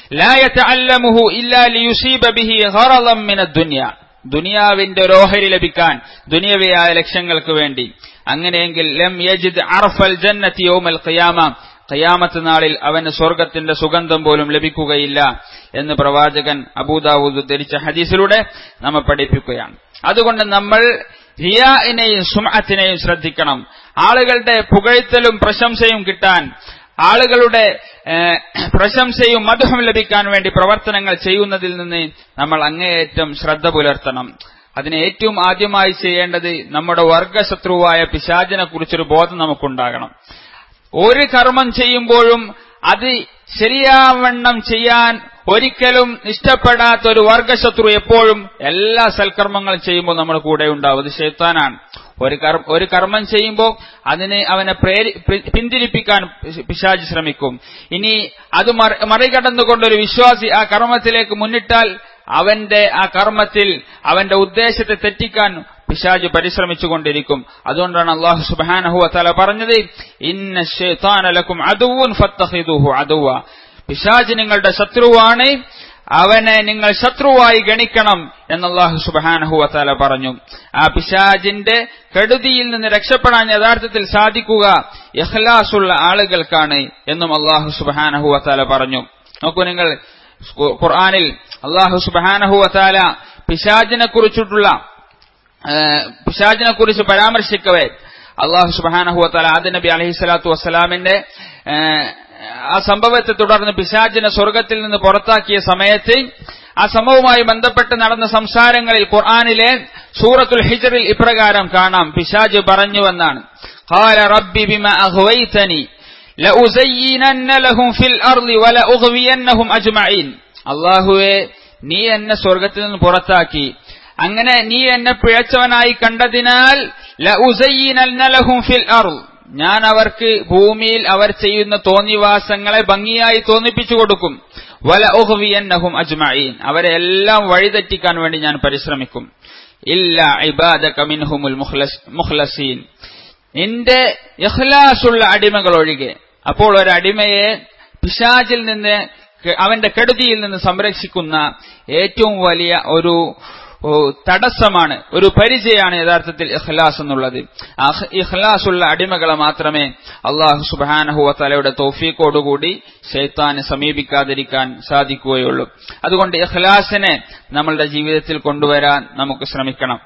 ദുനിയാവിന്റെ ഒരു ഓഹരി ലഭിക്കാൻ ദുനിയവയായ ലക്ഷ്യങ്ങൾക്ക് വേണ്ടി അങ്ങനെയെങ്കിൽ ലം യജിദ് അർഫൽ ജന്നത്തി യൗമൽ ഖിയാമ ഖിയാമത്ത് നാളിൽ അവന് സ്വർഗത്തിന്റെ സുഗന്ധം പോലും ലഭിക്കുകയില്ല എന്ന് പ്രവാചകൻ അബൂദാവൂദ് ധരിച്ച ഹദീസിലൂടെ നമ്മെ പഠിപ്പിക്കുകയാണ് അതുകൊണ്ട് നമ്മൾ ഹിയാഇനെയും സുമഅത്തിനെയും ശ്രദ്ധിക്കണം ആളുകളുടെ പുകഴ്ത്തലും പ്രശംസയും കിട്ടാൻ ആളുകളുടെ പ്രശംസയും മധുഹം ലഭിക്കാൻ വേണ്ടി പ്രവർത്തനങ്ങൾ ചെയ്യുന്നതിൽ നിന്ന് നമ്മൾ അങ്ങേയറ്റം ശ്രദ്ധ പുലർത്തണം അതിന് ഏറ്റവും ആദ്യമായി ചെയ്യേണ്ടത് നമ്മുടെ വർഗശത്രുവായ പിശാചിനെ കുറിച്ചൊരു ബോധം നമുക്കുണ്ടാകണം ഒരു കർമ്മം ചെയ്യുമ്പോഴും അത് ശരിയാവണ്ണം ചെയ്യാൻ ഒരിക്കലും ഇഷ്ടപ്പെടാത്ത ഒരു വർഗശത്രു എപ്പോഴും എല്ലാ സൽക്കർമ്മങ്ങളും ചെയ്യുമ്പോൾ നമ്മുടെ കൂടെ ഉണ്ടാവും അത് ഷെയ്ത്താനാണ് ഒരു കർ- ഒരു കർമ്മം ചെയ്യുമ്പോൾ അതിന് അവനെ പ്രേരി പി- പിന്തിരിപ്പിക്കാൻ പി- പിശാച് ശ്രമിക്കും ഇനി അത് മറി- മറികടന്നുകൊണ്ട് ഒരു വിശ്വാസി ആ കർമ്മത്തിലേക്ക് മുന്നിട്ടാൽ അവന്റെ ആ കർമ്മത്തിൽ അവന്റെ ഉദ്ദേശത്തെ തെറ്റിക്കാൻ പിശാജ് പരിശ്രമിച്ചുകൊണ്ടിരിക്കും അതുകൊണ്ടാണ് അള്ളാഹു സുബാനഹു തല പറഞ്ഞത് ഇന്ന ശൈത്താനലക്കും അതുവും ഫത്തഹിദുഹു അതുവ പിശാജ് നിങ്ങളുടെ ശത്രുവാണ് അവനെ നിങ്ങൾ ശത്രുവായി ഗണിക്കണം എന്ന് അള്ളാഹു സുബാനഹു തല പറഞ്ഞു ആ പിശാജിന്റെ കെടുതിയിൽ നിന്ന് രക്ഷപ്പെടാൻ യഥാർത്ഥത്തിൽ സാധിക്കുക ഇഖ്ലാസുള്ള ആളുകൾക്കാണ് എന്നും അള്ളാഹു സുബാനഹു തല പറഞ്ഞു നോക്കൂ നിങ്ങൾ ഖു- ഖുർആനിൽ അള്ളാഹു സുബാനഹു വത്താല പിശാജിനെ കുറിച്ചിട്ടുള്ള പിശാജിനെ കുറിച്ച് പരാമർശിക്കവേ അള്ളാഹു സുബാനഹു വത്താല ആദ്യ നബി അലഹി സ്വലാത്തു വസ്സലാമിന്റെ ഏഹ്, ആ സംഭവത്തെ തുടർന്ന് പിശാജിനെ സ്വർഗത്തിൽ നിന്ന് പുറത്താക്കിയ സമയത്ത് ആ സംഭവവുമായി ബന്ധപ്പെട്ട് നടന്ന സംസാരങ്ങളിൽ ഖുർആനിലെ സൂറത്തുൽ ഹിജറിൽ ഇപ്രകാരം കാണാം പിശാജ് പറഞ്ഞുവെന്നാണ് قال رب بما أغويتني لأزينن لهم في الأرض ولأغوينهم أجمعين അള്ളാഹുവെ നീ എന്നെ സ്വർഗത്തിൽ നിന്ന് പുറത്താക്കി അങ്ങനെ നീ എന്നെ പിഴച്ചവനായി കണ്ടതിനാൽ ലഉസയ്യിനന്ന ലഹും ഫിൽ അർള് ഞാൻ അവർക്ക് ഭൂമിയിൽ അവർ ചെയ്യുന്ന തോന്നിവാസങ്ങളെ ഭംഗിയായി തോന്നിപ്പിച്ചു കൊടുക്കും വല ഉഹ്വിയന്നഹും അജ്മഈൻ അവരെ എല്ലാം വഴിതെറ്റിക്കാൻ വേണ്ടി ഞാൻ പരിശ്രമിക്കും ഇല്ല ഇബാദക മിൻഹുമുൽ മുഖ്ലസ് മുഖ്ലസീൻ നിന്റെ ഇഖ്ലാസുള്ള അടിമകൾ ഒഴികെ അപ്പോൾ ഒരു അടിമയെ പിശാചിൽ നിന്ന് ക- അവന്റെ കെടുതിയിൽ നിന്ന് സംരക്ഷിക്കുന്ന ഏറ്റവും വലിയ ഒരു ഓ, തടസ്സമാണ് ഒരു പരിചയമാണ് യഥാർത്ഥത്തിൽ ഇഖ്ലാസ് എന്നുള്ളത് ആ ഇഖ്- ഇഖ്ലാസുള്ള അടിമകളെ മാത്രമേ അള്ളാഹു സുബാനഹുവ തലയുടെ തോഫീക്കോടുകൂടി ഷെയ്ത്താനെ സമീപിക്കാതിരിക്കാൻ സാധിക്കുകയുള്ളൂ അതുകൊണ്ട് ഇഖ്ലാസിനെ നമ്മളുടെ ജീവിതത്തിൽ കൊണ്ടുവരാൻ നമുക്ക് ശ്രമിക്കണം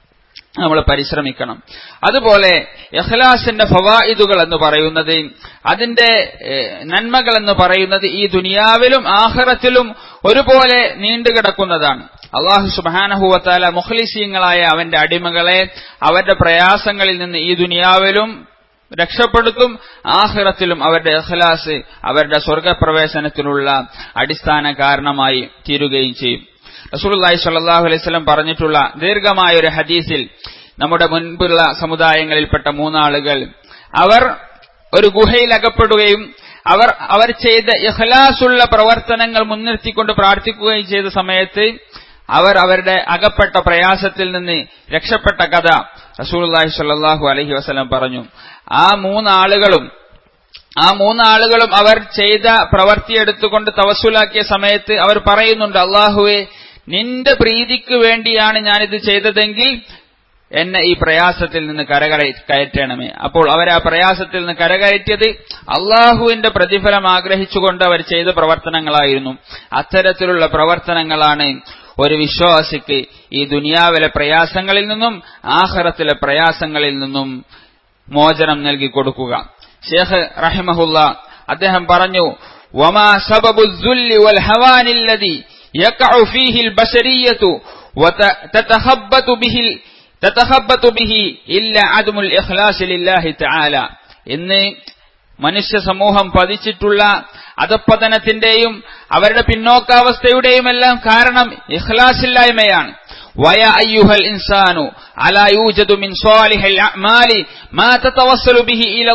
നമ്മൾ പരിശ്രമിക്കണം അതുപോലെ ഇഖ്ലാസിന്റെ ഫവായിദുകൾ എന്ന് പറയുന്നത് അതിന്റെ ഏഹ്, നന്മകൾ എന്ന് പറയുന്നത് ഈ ദുനിയാവിലും ആഖിറത്തിലും ഒരുപോലെ നീണ്ടുകിടക്കുന്നതാണ് അള്ളാഹു സുബാനഹുവത്താല മുഖ്ലിസീങ്ങളായ അവന്റെ അടിമകളെ അവരുടെ പ്രയാസങ്ങളിൽ നിന്ന് ഈ ദുനിയാവിലും രക്ഷപ്പെടുത്തും ആഹിറത്തിലും അവരുടെ ഇഖ്ലാസ് അവരുടെ സ്വർഗപ്രവേശനത്തിനുള്ള അടിസ്ഥാന കാരണമായി തീരുകയും ചെയ്യും റസൂലുള്ളാഹി സ്വല്ലല്ലാഹു അലൈഹി വസല്ലം പറഞ്ഞിട്ടുള്ള ദീർഘമായ ഒരു ഹദീസിൽ നമ്മുടെ മുൻപുള്ള സമുദായങ്ങളിൽപ്പെട്ട മൂന്നാളുകൾ അവർ ഒരു ഗുഹയിൽ അകപ്പെടുകയും അവർ അവർ ചെയ്ത ഇഖ്ലാസുള്ള പ്രവർത്തനങ്ങൾ മുൻനിർത്തിക്കൊണ്ട് പ്രാർത്ഥിക്കുകയും ചെയ്ത സമയത്ത് അവർ അവരുടെ അകപ്പെട്ട പ്രയാസത്തിൽ നിന്ന് രക്ഷപ്പെട്ട കഥ റസൂലുള്ളാഹി സ്വല്ലല്ലാഹു അലൈഹി വസല്ലം പറഞ്ഞു ആ മൂന്നാളുകളും ആ മൂന്നാളുകളും അവർ ചെയ്ത പ്രവൃത്തി എടുത്തുകൊണ്ട് തവസുലാക്കിയ സമയത്ത് അവർ പറയുന്നുണ്ട് അള്ളാഹുവെ നിന്റെ പ്രീതിക്ക് വേണ്ടിയാണ് ഞാനിത് ചെയ്തതെങ്കിൽ എന്നെ ഈ പ്രയാസത്തിൽ നിന്ന് കരകയ കയറ്റണമേ അപ്പോൾ അവർ ആ പ്രയാസത്തിൽ നിന്ന് കരകയറ്റിയത് അള്ളാഹുവിന്റെ പ്രതിഫലം ആഗ്രഹിച്ചുകൊണ്ട് അവർ ചെയ്ത പ്രവർത്തനങ്ങളായിരുന്നു അത്തരത്തിലുള്ള പ്രവർത്തനങ്ങളാണ് ഒരു വിശ്വാസിക്ക് ഈ ദുനിയാവിലെ പ്രയാസങ്ങളിൽ നിന്നും ആഹ്റത്തിലെ പ്രയാസങ്ങളിൽ നിന്നും മോചനം നൽകി കൊടുക്കുക ഷേഖ് റഹിമഹുല്ല അദ്ദേഹം പറഞ്ഞു വമാ സബബു ദുല്ലി വൽ ഹവാനില്ലദി യഖഉ ഫീഹി അൽ ബശരിയതു വതതഹബ്ബതു ബിഹി തതഹബ്ബതു ബിഹി ഇല്ല അദ്മുൽ ഇഖ്ലാസ് ലില്ലാഹി തആല എന്ന് മനുഷ്യ സമൂഹം പതിച്ചിട്ടുള്ള അധപ്പതനത്തിന്റെയും അവരുടെ പിന്നോക്കാവസ്ഥയുടെയും എല്ലാം കാരണം ഇഖ്ലാസില്ലായ്മയാണ് ويا أيها الإنسان ألا يوجد من صالح الأعمال ما تتوصل به إلى,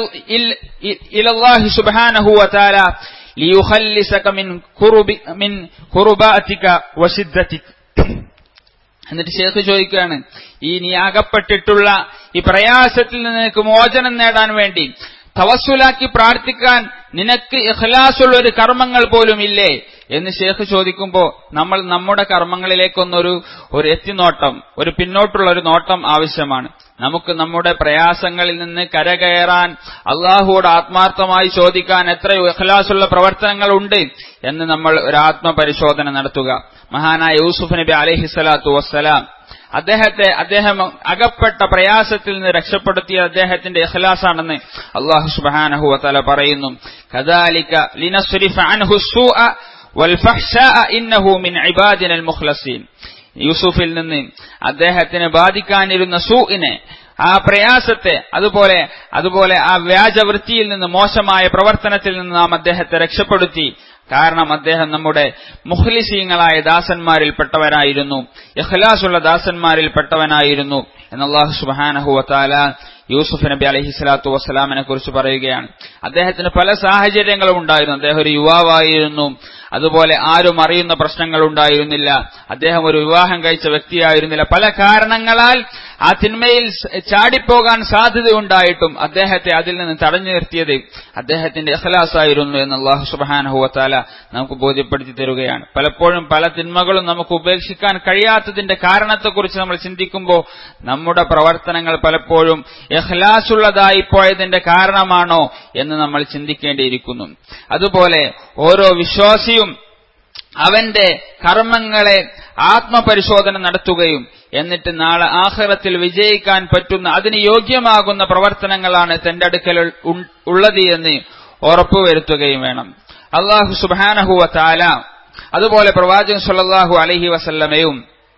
إلى الله سبحانه وتعالى ليخلصك من كرب من كرباتك وشدتك എന്നിട്ട് ഷേഖ് ചോദിക്കുകയാണ് ഈ നീ അകപ്പെട്ടിട്ടുള്ള ഈ പ്രയാസത്തിൽ നിന്ന് നിനക്ക് മോചനം നേടാൻ വേണ്ടി തവസ്സുലാക്കി പ്രാർത്ഥിക്കാൻ നിനക്ക് ഇഖ്ലാസുള്ള ഒരു കർമ്മങ്ങൾ പോലും ഇല്ലേ എന്ന് ഷേഖ് ചോദിക്കുമ്പോൾ നമ്മൾ നമ്മുടെ കർമ്മങ്ങളിലേക്കൊന്നൊരു ഒരു എത്തിനോട്ടം ഒരു പിന്നോട്ടുള്ള ഒരു നോട്ടം ആവശ്യമാണ് നമുക്ക് നമ്മുടെ പ്രയാസങ്ങളിൽ നിന്ന് കരകയറാൻ അള്ളാഹുവോട് ആത്മാർത്ഥമായി ചോദിക്കാൻ എത്രയോ ഇഖ്ലാസുള്ള പ്രവർത്തനങ്ങൾ ഉണ്ട് എന്ന് നമ്മൾ ഒരു ആത്മപരിശോധന നടത്തുക മഹാനായ യൂസുഫ് നബി അലഹിസ്വലാത്തു വസ്സലാം അദ്ദേഹത്തെ അദ്ദേഹം അകപ്പെട്ട പ്രയാസത്തിൽ നിന്ന് രക്ഷപ്പെടുത്തിയ അദ്ദേഹത്തിന്റെ ഇഖ്ലാസാണെന്ന് അള്ളാഹു സുബ്ഹാനഹു വതആല പറയുന്നു കദാലിക ലിനസ്രിഫ അൻഹു السوء والفحشاء انه من عبادنا المخلصين യൂസുഫിൽ നിന്ന് അദ്ദേഹത്തിന് ബാധിക്കാനിരുന്ന സൂഇനെ ആ പ്രയാസത്തെ അതുപോലെ അതുപോലെ ആ വ്യാജവൃത്തിയിൽ നിന്ന് മോശമായ പ്രവർത്തനത്തിൽ നിന്ന് നാം അദ്ദേഹത്തെ രക്ഷപ്പെടുത്തി കാരണം അദ്ദേഹം നമ്മുടെ മുഖ്ലിസീങ്ങളായ ദാസന്മാരിൽ പെട്ടവനായിരുന്നു ഇഖ്ലാസുള്ള ദാസന്മാരിൽ പെട്ടവനായിരുന്നു എന്ന് അള്ളാഹു സുബാനഹു വത്താല യൂസുഫ് നബി അലഹി സ്വലാത്തു വസ്സലാമിനെ കുറിച്ച് പറയുകയാണ് അദ്ദേഹത്തിന് പല സാഹചര്യങ്ങളും ഉണ്ടായിരുന്നു അദ്ദേഹം ഒരു യുവാവായിരുന്നു അതുപോലെ ആരും അറിയുന്ന പ്രശ്നങ്ങൾ ഉണ്ടായിരുന്നില്ല അദ്ദേഹം ഒരു വിവാഹം കഴിച്ച വ്യക്തിയായിരുന്നില്ല പല കാരണങ്ങളാൽ ആ തിന്മയിൽ ചാടിപ്പോകാൻ സാധ്യതയുണ്ടായിട്ടും അദ്ദേഹത്തെ അതിൽ നിന്ന് തടഞ്ഞു നിർത്തിയത് അദ്ദേഹത്തിന്റെ അഖലാസായിരുന്നു എന്ന് അള്ളാഹു സുബാനഹുവത്താല നമുക്ക് ബോധ്യപ്പെടുത്തി തരുകയാണ് പലപ്പോഴും പല തിന്മകളും നമുക്ക് ഉപേക്ഷിക്കാൻ കഴിയാത്തതിന്റെ കാരണത്തെക്കുറിച്ച് നമ്മൾ ചിന്തിക്കുമ്പോൾ നമ്മുടെ പ്രവർത്തനങ്ങൾ പലപ്പോഴും എഹ്ലാസുള്ളതായി പോയതിന്റെ കാരണമാണോ എന്ന് നമ്മൾ ചിന്തിക്കേണ്ടിയിരിക്കുന്നു അതുപോലെ ഓരോ വിശ്വാസിയും അവന്റെ കർമ്മങ്ങളെ ആത്മപരിശോധന നടത്തുകയും എന്നിട്ട് നാളെ ആഹ്റത്തിൽ വിജയിക്കാൻ പറ്റുന്ന അതിന് യോഗ്യമാകുന്ന പ്രവർത്തനങ്ങളാണ് തന്റെ അടുക്കൽ ഉള്ളത് എന്ന് ഉറപ്പുവരുത്തുകയും വേണം അള്ളാഹു സുബാനഹുവ താല അതുപോലെ പ്രവാചകൻ സല്ലാഹു അലഹി വസല്ലമയും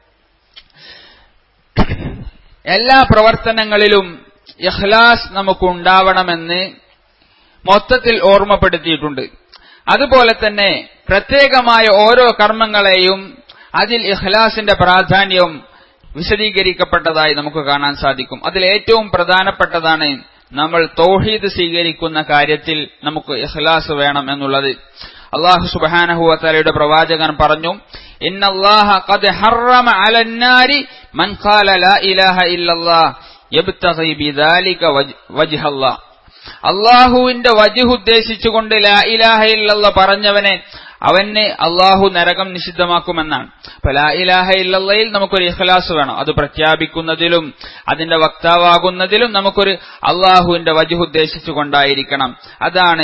എല്ലാ പ്രവർത്തനങ്ങളിലും ഇഖ്ലാസ് നമുക്ക് ഉണ്ടാവണമെന്ന് മൊത്തത്തിൽ ഓർമ്മപ്പെടുത്തിയിട്ടുണ്ട് അതുപോലെ തന്നെ പ്രത്യേകമായ ഓരോ കർമ്മങ്ങളെയും അതിൽ ഇഖ്ലാസിന്റെ പ്രാധാന്യവും വിശദീകരിക്കപ്പെട്ടതായി നമുക്ക് കാണാൻ സാധിക്കും അതിൽ ഏറ്റവും പ്രധാനപ്പെട്ടതാണ് നമ്മൾ തൗഹീദ് സ്വീകരിക്കുന്ന കാര്യത്തിൽ നമുക്ക് ഇഖ്ലാസ് വേണം എന്നുള്ളത് അള്ളാഹു സുബാനഹുവത്തലയുടെ പ്രവാചകൻ പറഞ്ഞു ഇന്നല്ലാഹ ഖദ് ഹറമ അലന്നാരി മൻ ഖാല ലാ ഇലാഹ ഇല്ലല്ലാഹ് യബ്തഗി ബിദാലിക വജ്ഹല്ലാഹ് അള്ളാഹുവിന്റെ വജുഹ് ഉദ്ദേശിച്ചുകൊണ്ട് ലാ ഇലാഹ ഇല്ലല്ല പറഞ്ഞവനെ അവന് അള്ളാഹു നരകം നിഷിദ്ധമാക്കുമെന്നാണ് അപ്പൊ ലാ ഇലാഹ ഇല്ലല്ലയിൽ നമുക്കൊരു ഇഖ്ലാസ് വേണം അത് പ്രഖ്യാപിക്കുന്നതിലും അതിന്റെ വക്താവാകുന്നതിലും നമുക്കൊരു അള്ളാഹുവിന്റെ വജുഹ് ഉദ്ദേശിച്ചുകൊണ്ടായിരിക്കണം അതാണ്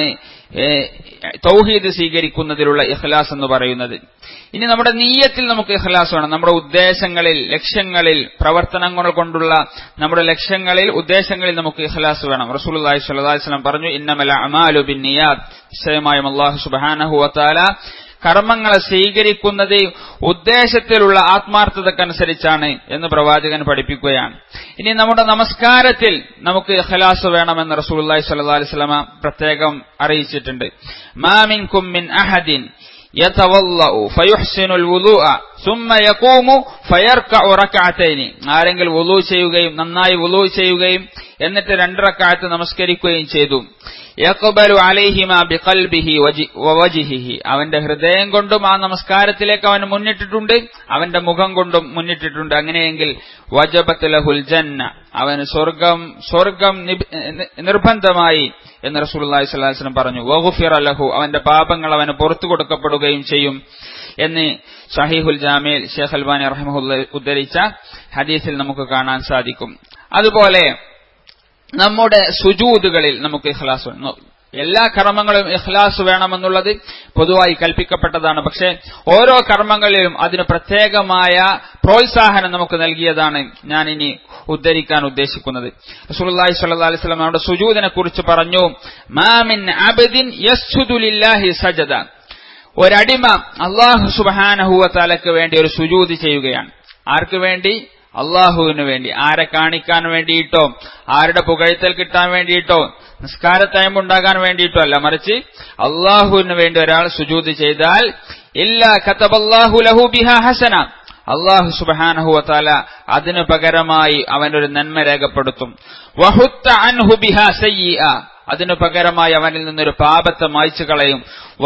തൗഹീദ് സ്വീകരിക്കുന്നതിലുള്ള ഇഖ്ലാസ് എന്ന് പറയുന്നത് ഇനി നമ്മുടെ നീയത്തിൽ നമുക്ക് ഇഖ്ലാസ് വേണം നമ്മുടെ ഉദ്ദേശങ്ങളിൽ ലക്ഷ്യങ്ങളിൽ പ്രവർത്തനങ്ങൾ കൊണ്ടുള്ള നമ്മുടെ ലക്ഷ്യങ്ങളിൽ ഉദ്ദേശങ്ങളിൽ നമുക്ക് ഇഖ്ലാസ് വേണം റസൂലി സ്വലാസ്ലം പറഞ്ഞു ഇന്നമല അമാലു ബിൻ നിയാദ് നിശ്ചയമായും അള്ളാഹു സുബാനഹു വത്താല കർമ്മങ്ങളെ സ്വീകരിക്കുന്നത് ഉദ്ദേശത്തിലുള്ള ആത്മാർത്ഥതക്കനുസരിച്ചാണ് എന്ന് പ്രവാചകൻ പഠിപ്പിക്കുകയാണ് ഇനി നമ്മുടെ നമസ്കാരത്തിൽ നമുക്ക് ഇഖലാസ് വേണമെന്ന് റസൂലി സ്വല്ലാ അലിസ്ലമ പ്രത്യേകം അറിയിച്ചിട്ടുണ്ട് മാമിൻ കുമ്മിൻ അഹദിൻ يتوضأ فيحسن الوضوء ثم يقوم فيركع ركعتين ആരെങ്കിലും വുളു ചെയ്യുകയും നന്നായി വുളു ചെയ്യുകയും എന്നിട്ട് രണ്ടറക്കാലത്ത് നമസ്കരിക്കുകയും ചെയ്തു യഖ്ബലു അലൈഹിമ ബിഖൽബിഹി വവജിഹിഹി അവന്റെ ഹൃദയം കൊണ്ടും ആ നമസ്കാരത്തിലേക്ക് അവൻ മുന്നിട്ടിട്ടുണ്ട് അവന്റെ മുഖം കൊണ്ടും മുന്നിട്ടിട്ടുണ്ട് അങ്ങനെയെങ്കിൽ വജബത്ത് ലഹുൽ ജന്ന അവന് സ്വർഗം സ്വർഗം നിർബന്ധമായി എന്ന് റസൂലുള്ളാഹി സ്വല്ലല്ലാഹു അലൈഹി വസല്ലം പറഞ്ഞു വഗുഫിറ ലഹു അവന്റെ പാപങ്ങൾ അവന് പുറത്തു കൊടുക്കപ്പെടുകയും ചെയ്യും എന്ന് ഷഹീഹുൽ ജാമിൽ ഷേഖ് അൽബാനി റഹ്മുല്ല ഉദ്ധരിച്ച ഹദീസിൽ നമുക്ക് കാണാൻ സാധിക്കും അതുപോലെ നമ്മുടെ സുജൂദുകളിൽ നമുക്ക് ഇഖ്ലാസ് എല്ലാ കർമ്മങ്ങളും ഇഖ്ലാസ് വേണമെന്നുള്ളത് പൊതുവായി കൽപ്പിക്കപ്പെട്ടതാണ് പക്ഷേ ഓരോ കർമ്മങ്ങളിലും അതിന് പ്രത്യേകമായ പ്രോത്സാഹനം നമുക്ക് നൽകിയതാണ് ഞാൻ ഇനി ഉദ്ധരിക്കാൻ ഉദ്ദേശിക്കുന്നത് റസൂലുള്ളാഹി സ്വല്ലല്ലാഹി അലൈഹി വസല്ലം നമ്മുടെ സുജൂദിനെ കുറിച്ച് പറഞ്ഞു മാമിൻ അബ്ദിൻ യസ്ജുദു ലില്ലാഹി സജദ ഒരടിമ അള്ളാഹു സുബ്ഹാനഹു തആലക്ക് വേണ്ടി ഒരു സുജൂദ് ചെയ്യുകയാണ് ആർക്ക് വേണ്ടി അള്ളാഹുവിന് വേണ്ടി ആരെ കാണിക്കാൻ വേണ്ടിയിട്ടോ ആരുടെ പുകഴ്ത്തൽ കിട്ടാൻ വേണ്ടിയിട്ടോ നിസ്കാരത്തയമ്പുണ്ടാകാൻ വേണ്ടിയിട്ടോ അല്ല മറിച്ച് അള്ളാഹുവിന് വേണ്ടി ഒരാൾ സുജൂത് ചെയ്താൽ ഇല്ല കത്തബല്ലാഹു ലഹു ബിഹ ഹസന അള്ളാഹു സുബാനഹു വത്താല അതിനു പകരമായി അവനൊരു നന്മ രേഖപ്പെടുത്തും വഹുത്ത അൻഹു ബിഹ സയ്യ അതിനു പകരമായി അവനിൽ നിന്നൊരു പാപത്തെ മായ്ച്ചു കളയും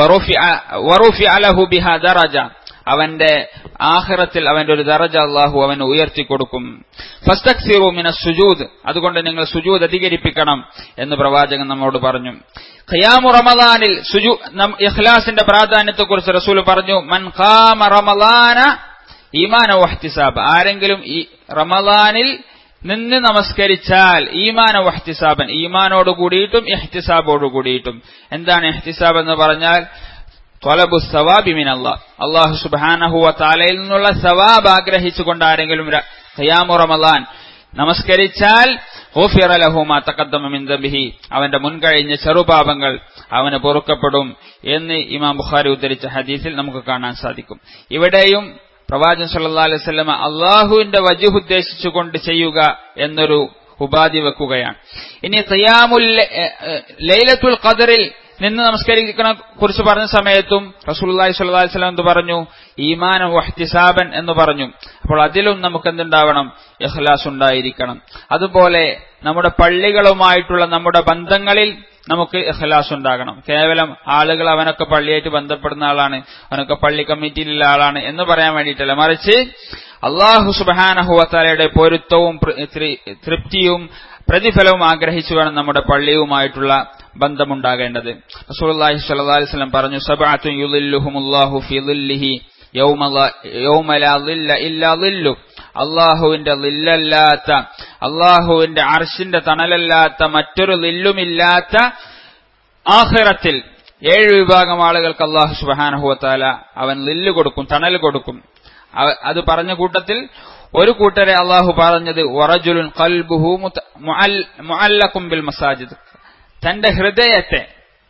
വറുഫി അലഹു ബിഹ ദറജ അവന്റെ ആഹ്റത്തിൽ അവന്റെ ഒരു ദറജ അള്ളാഹു അവന് ഉയർത്തിക്കൊടുക്കും ഫസ്തക്സിറു മിന സുജൂദ് അതുകൊണ്ട് നിങ്ങൾ സുജൂദ് അധികരിപ്പിക്കണം എന്ന് പ്രവാചകൻ നമ്മോട് പറഞ്ഞു ഖിയാമു റമദാനിൽ സുജു ഇഖ്ലാസിന്റെ പ്രാധാന്യത്തെക്കുറിച്ച് റസൂൽ പറഞ്ഞു മൻ ഖാമ റമദാന ഈമാന വഹ്തിസാബ് ആരെങ്കിലും ഈ റമദാനിൽ നിന്ന് നമസ്കരിച്ചാൽ ഈമാന വഹ്തിസാബൻ ഈമാനോട് കൂടിയിട്ടും ഇഹ്തിസാബോട് കൂടിയിട്ടും എന്താണ് ഇഹ്തിസാബ് എന്ന് പറഞ്ഞാൽ തൊലബു സവാബി മിൻ അള്ളാഹ് അള്ളാഹു സുബാനഹുവ താലയിൽ നിന്നുള്ള സവാബ് ആഗ്രഹിച്ചുകൊണ്ട് ആരെങ്കിലും ഖിയാമു റമദാൻ നമസ്കരിച്ചാൽ ബിഹി അവന്റെ മുൻകഴിഞ്ഞ ചെറുപാപങ്ങൾ അവന് പൊറുക്കപ്പെടും എന്ന് ഇമാം ബുഖാരി ഉദ്ധരിച്ച ഹദീസിൽ നമുക്ക് കാണാൻ സാധിക്കും ഇവിടെയും പ്രവാചകൻ സല്ലാ അലൈഹി സ്വലമ അള്ളാഹുവിന്റെ വജുഹ് ഉദ്ദേശിച്ചുകൊണ്ട് ചെയ്യുക എന്നൊരു ഉപാധി വെക്കുകയാണ് ഇനി ഖിയാമുൽ ലൈലത്തുൽ ഖദറിൽ നിന്ന് നമസ്കരിക്കണ കുറിച്ച് പറഞ്ഞ സമയത്തും റസൂലുള്ളാഹി സ്വല്ലല്ലാഹി അലൈഹി വസല്ലം എന്ത് പറഞ്ഞു ഈമാന വഹ്തിസാബൻ എന്ന് പറഞ്ഞു അപ്പോൾ അതിലും നമുക്ക് എന്തുണ്ടാവണം ഇഖ്ലാസ് ഉണ്ടായിരിക്കണം അതുപോലെ നമ്മുടെ പള്ളികളുമായിട്ടുള്ള നമ്മുടെ ബന്ധങ്ങളിൽ നമുക്ക് ഇഖ്ലാസ് ഉണ്ടാകണം കേവലം ആളുകൾ അവനൊക്കെ പള്ളിയായിട്ട് ബന്ധപ്പെടുന്ന ആളാണ് അവനൊക്കെ പള്ളി കമ്മിറ്റിയിലുള്ള ആളാണ് എന്ന് പറയാൻ വേണ്ടിയിട്ടല്ല മറിച്ച് അള്ളാഹു സുബാനഹുവത്താലയുടെ പൊരുത്തവും തൃപ്തിയും പ്രതിഫലവും ആഗ്രഹിച്ചു വേണം നമ്മുടെ പള്ളിയുമായിട്ടുള്ള ബന്ധമുണ്ടാകേണ്ടത് റസൂലുള്ളാഹി സ്വല്ലല്ലാഹി അലൈഹി വസല്ലം പറഞ്ഞു സബഅത്തു യുളില്ലുഹുമുല്ലാഹു ഫി ളില്ലിഹി യൗമ യൗമ ലാ ളില്ല ഇല്ലാ ളില്ലു അള്ളാഹുവിന്റെ ലില്ലല്ലാത്ത അള്ളാഹുവിന്റെ അർഷിന്റെ തണലല്ലാത്ത മറ്റൊരു ലില്ലുമില്ലാത്ത ആഖിറത്തിൽ ഏഴ് വിഭാഗം ആളുകൾക്ക് അള്ളാഹു സുബാനഹുവത്താല അവൻ ലില്ല് കൊടുക്കും തണൽ കൊടുക്കും അത് പറഞ്ഞ കൂട്ടത്തിൽ ഒരു കൂട്ടരെ അള്ളാഹു പറഞ്ഞത് വറജുലുൻ കൽബുഹു മുഅല്ലഖും ബിൽ മസാജിദ് തന്റെ ഹൃദയത്തെ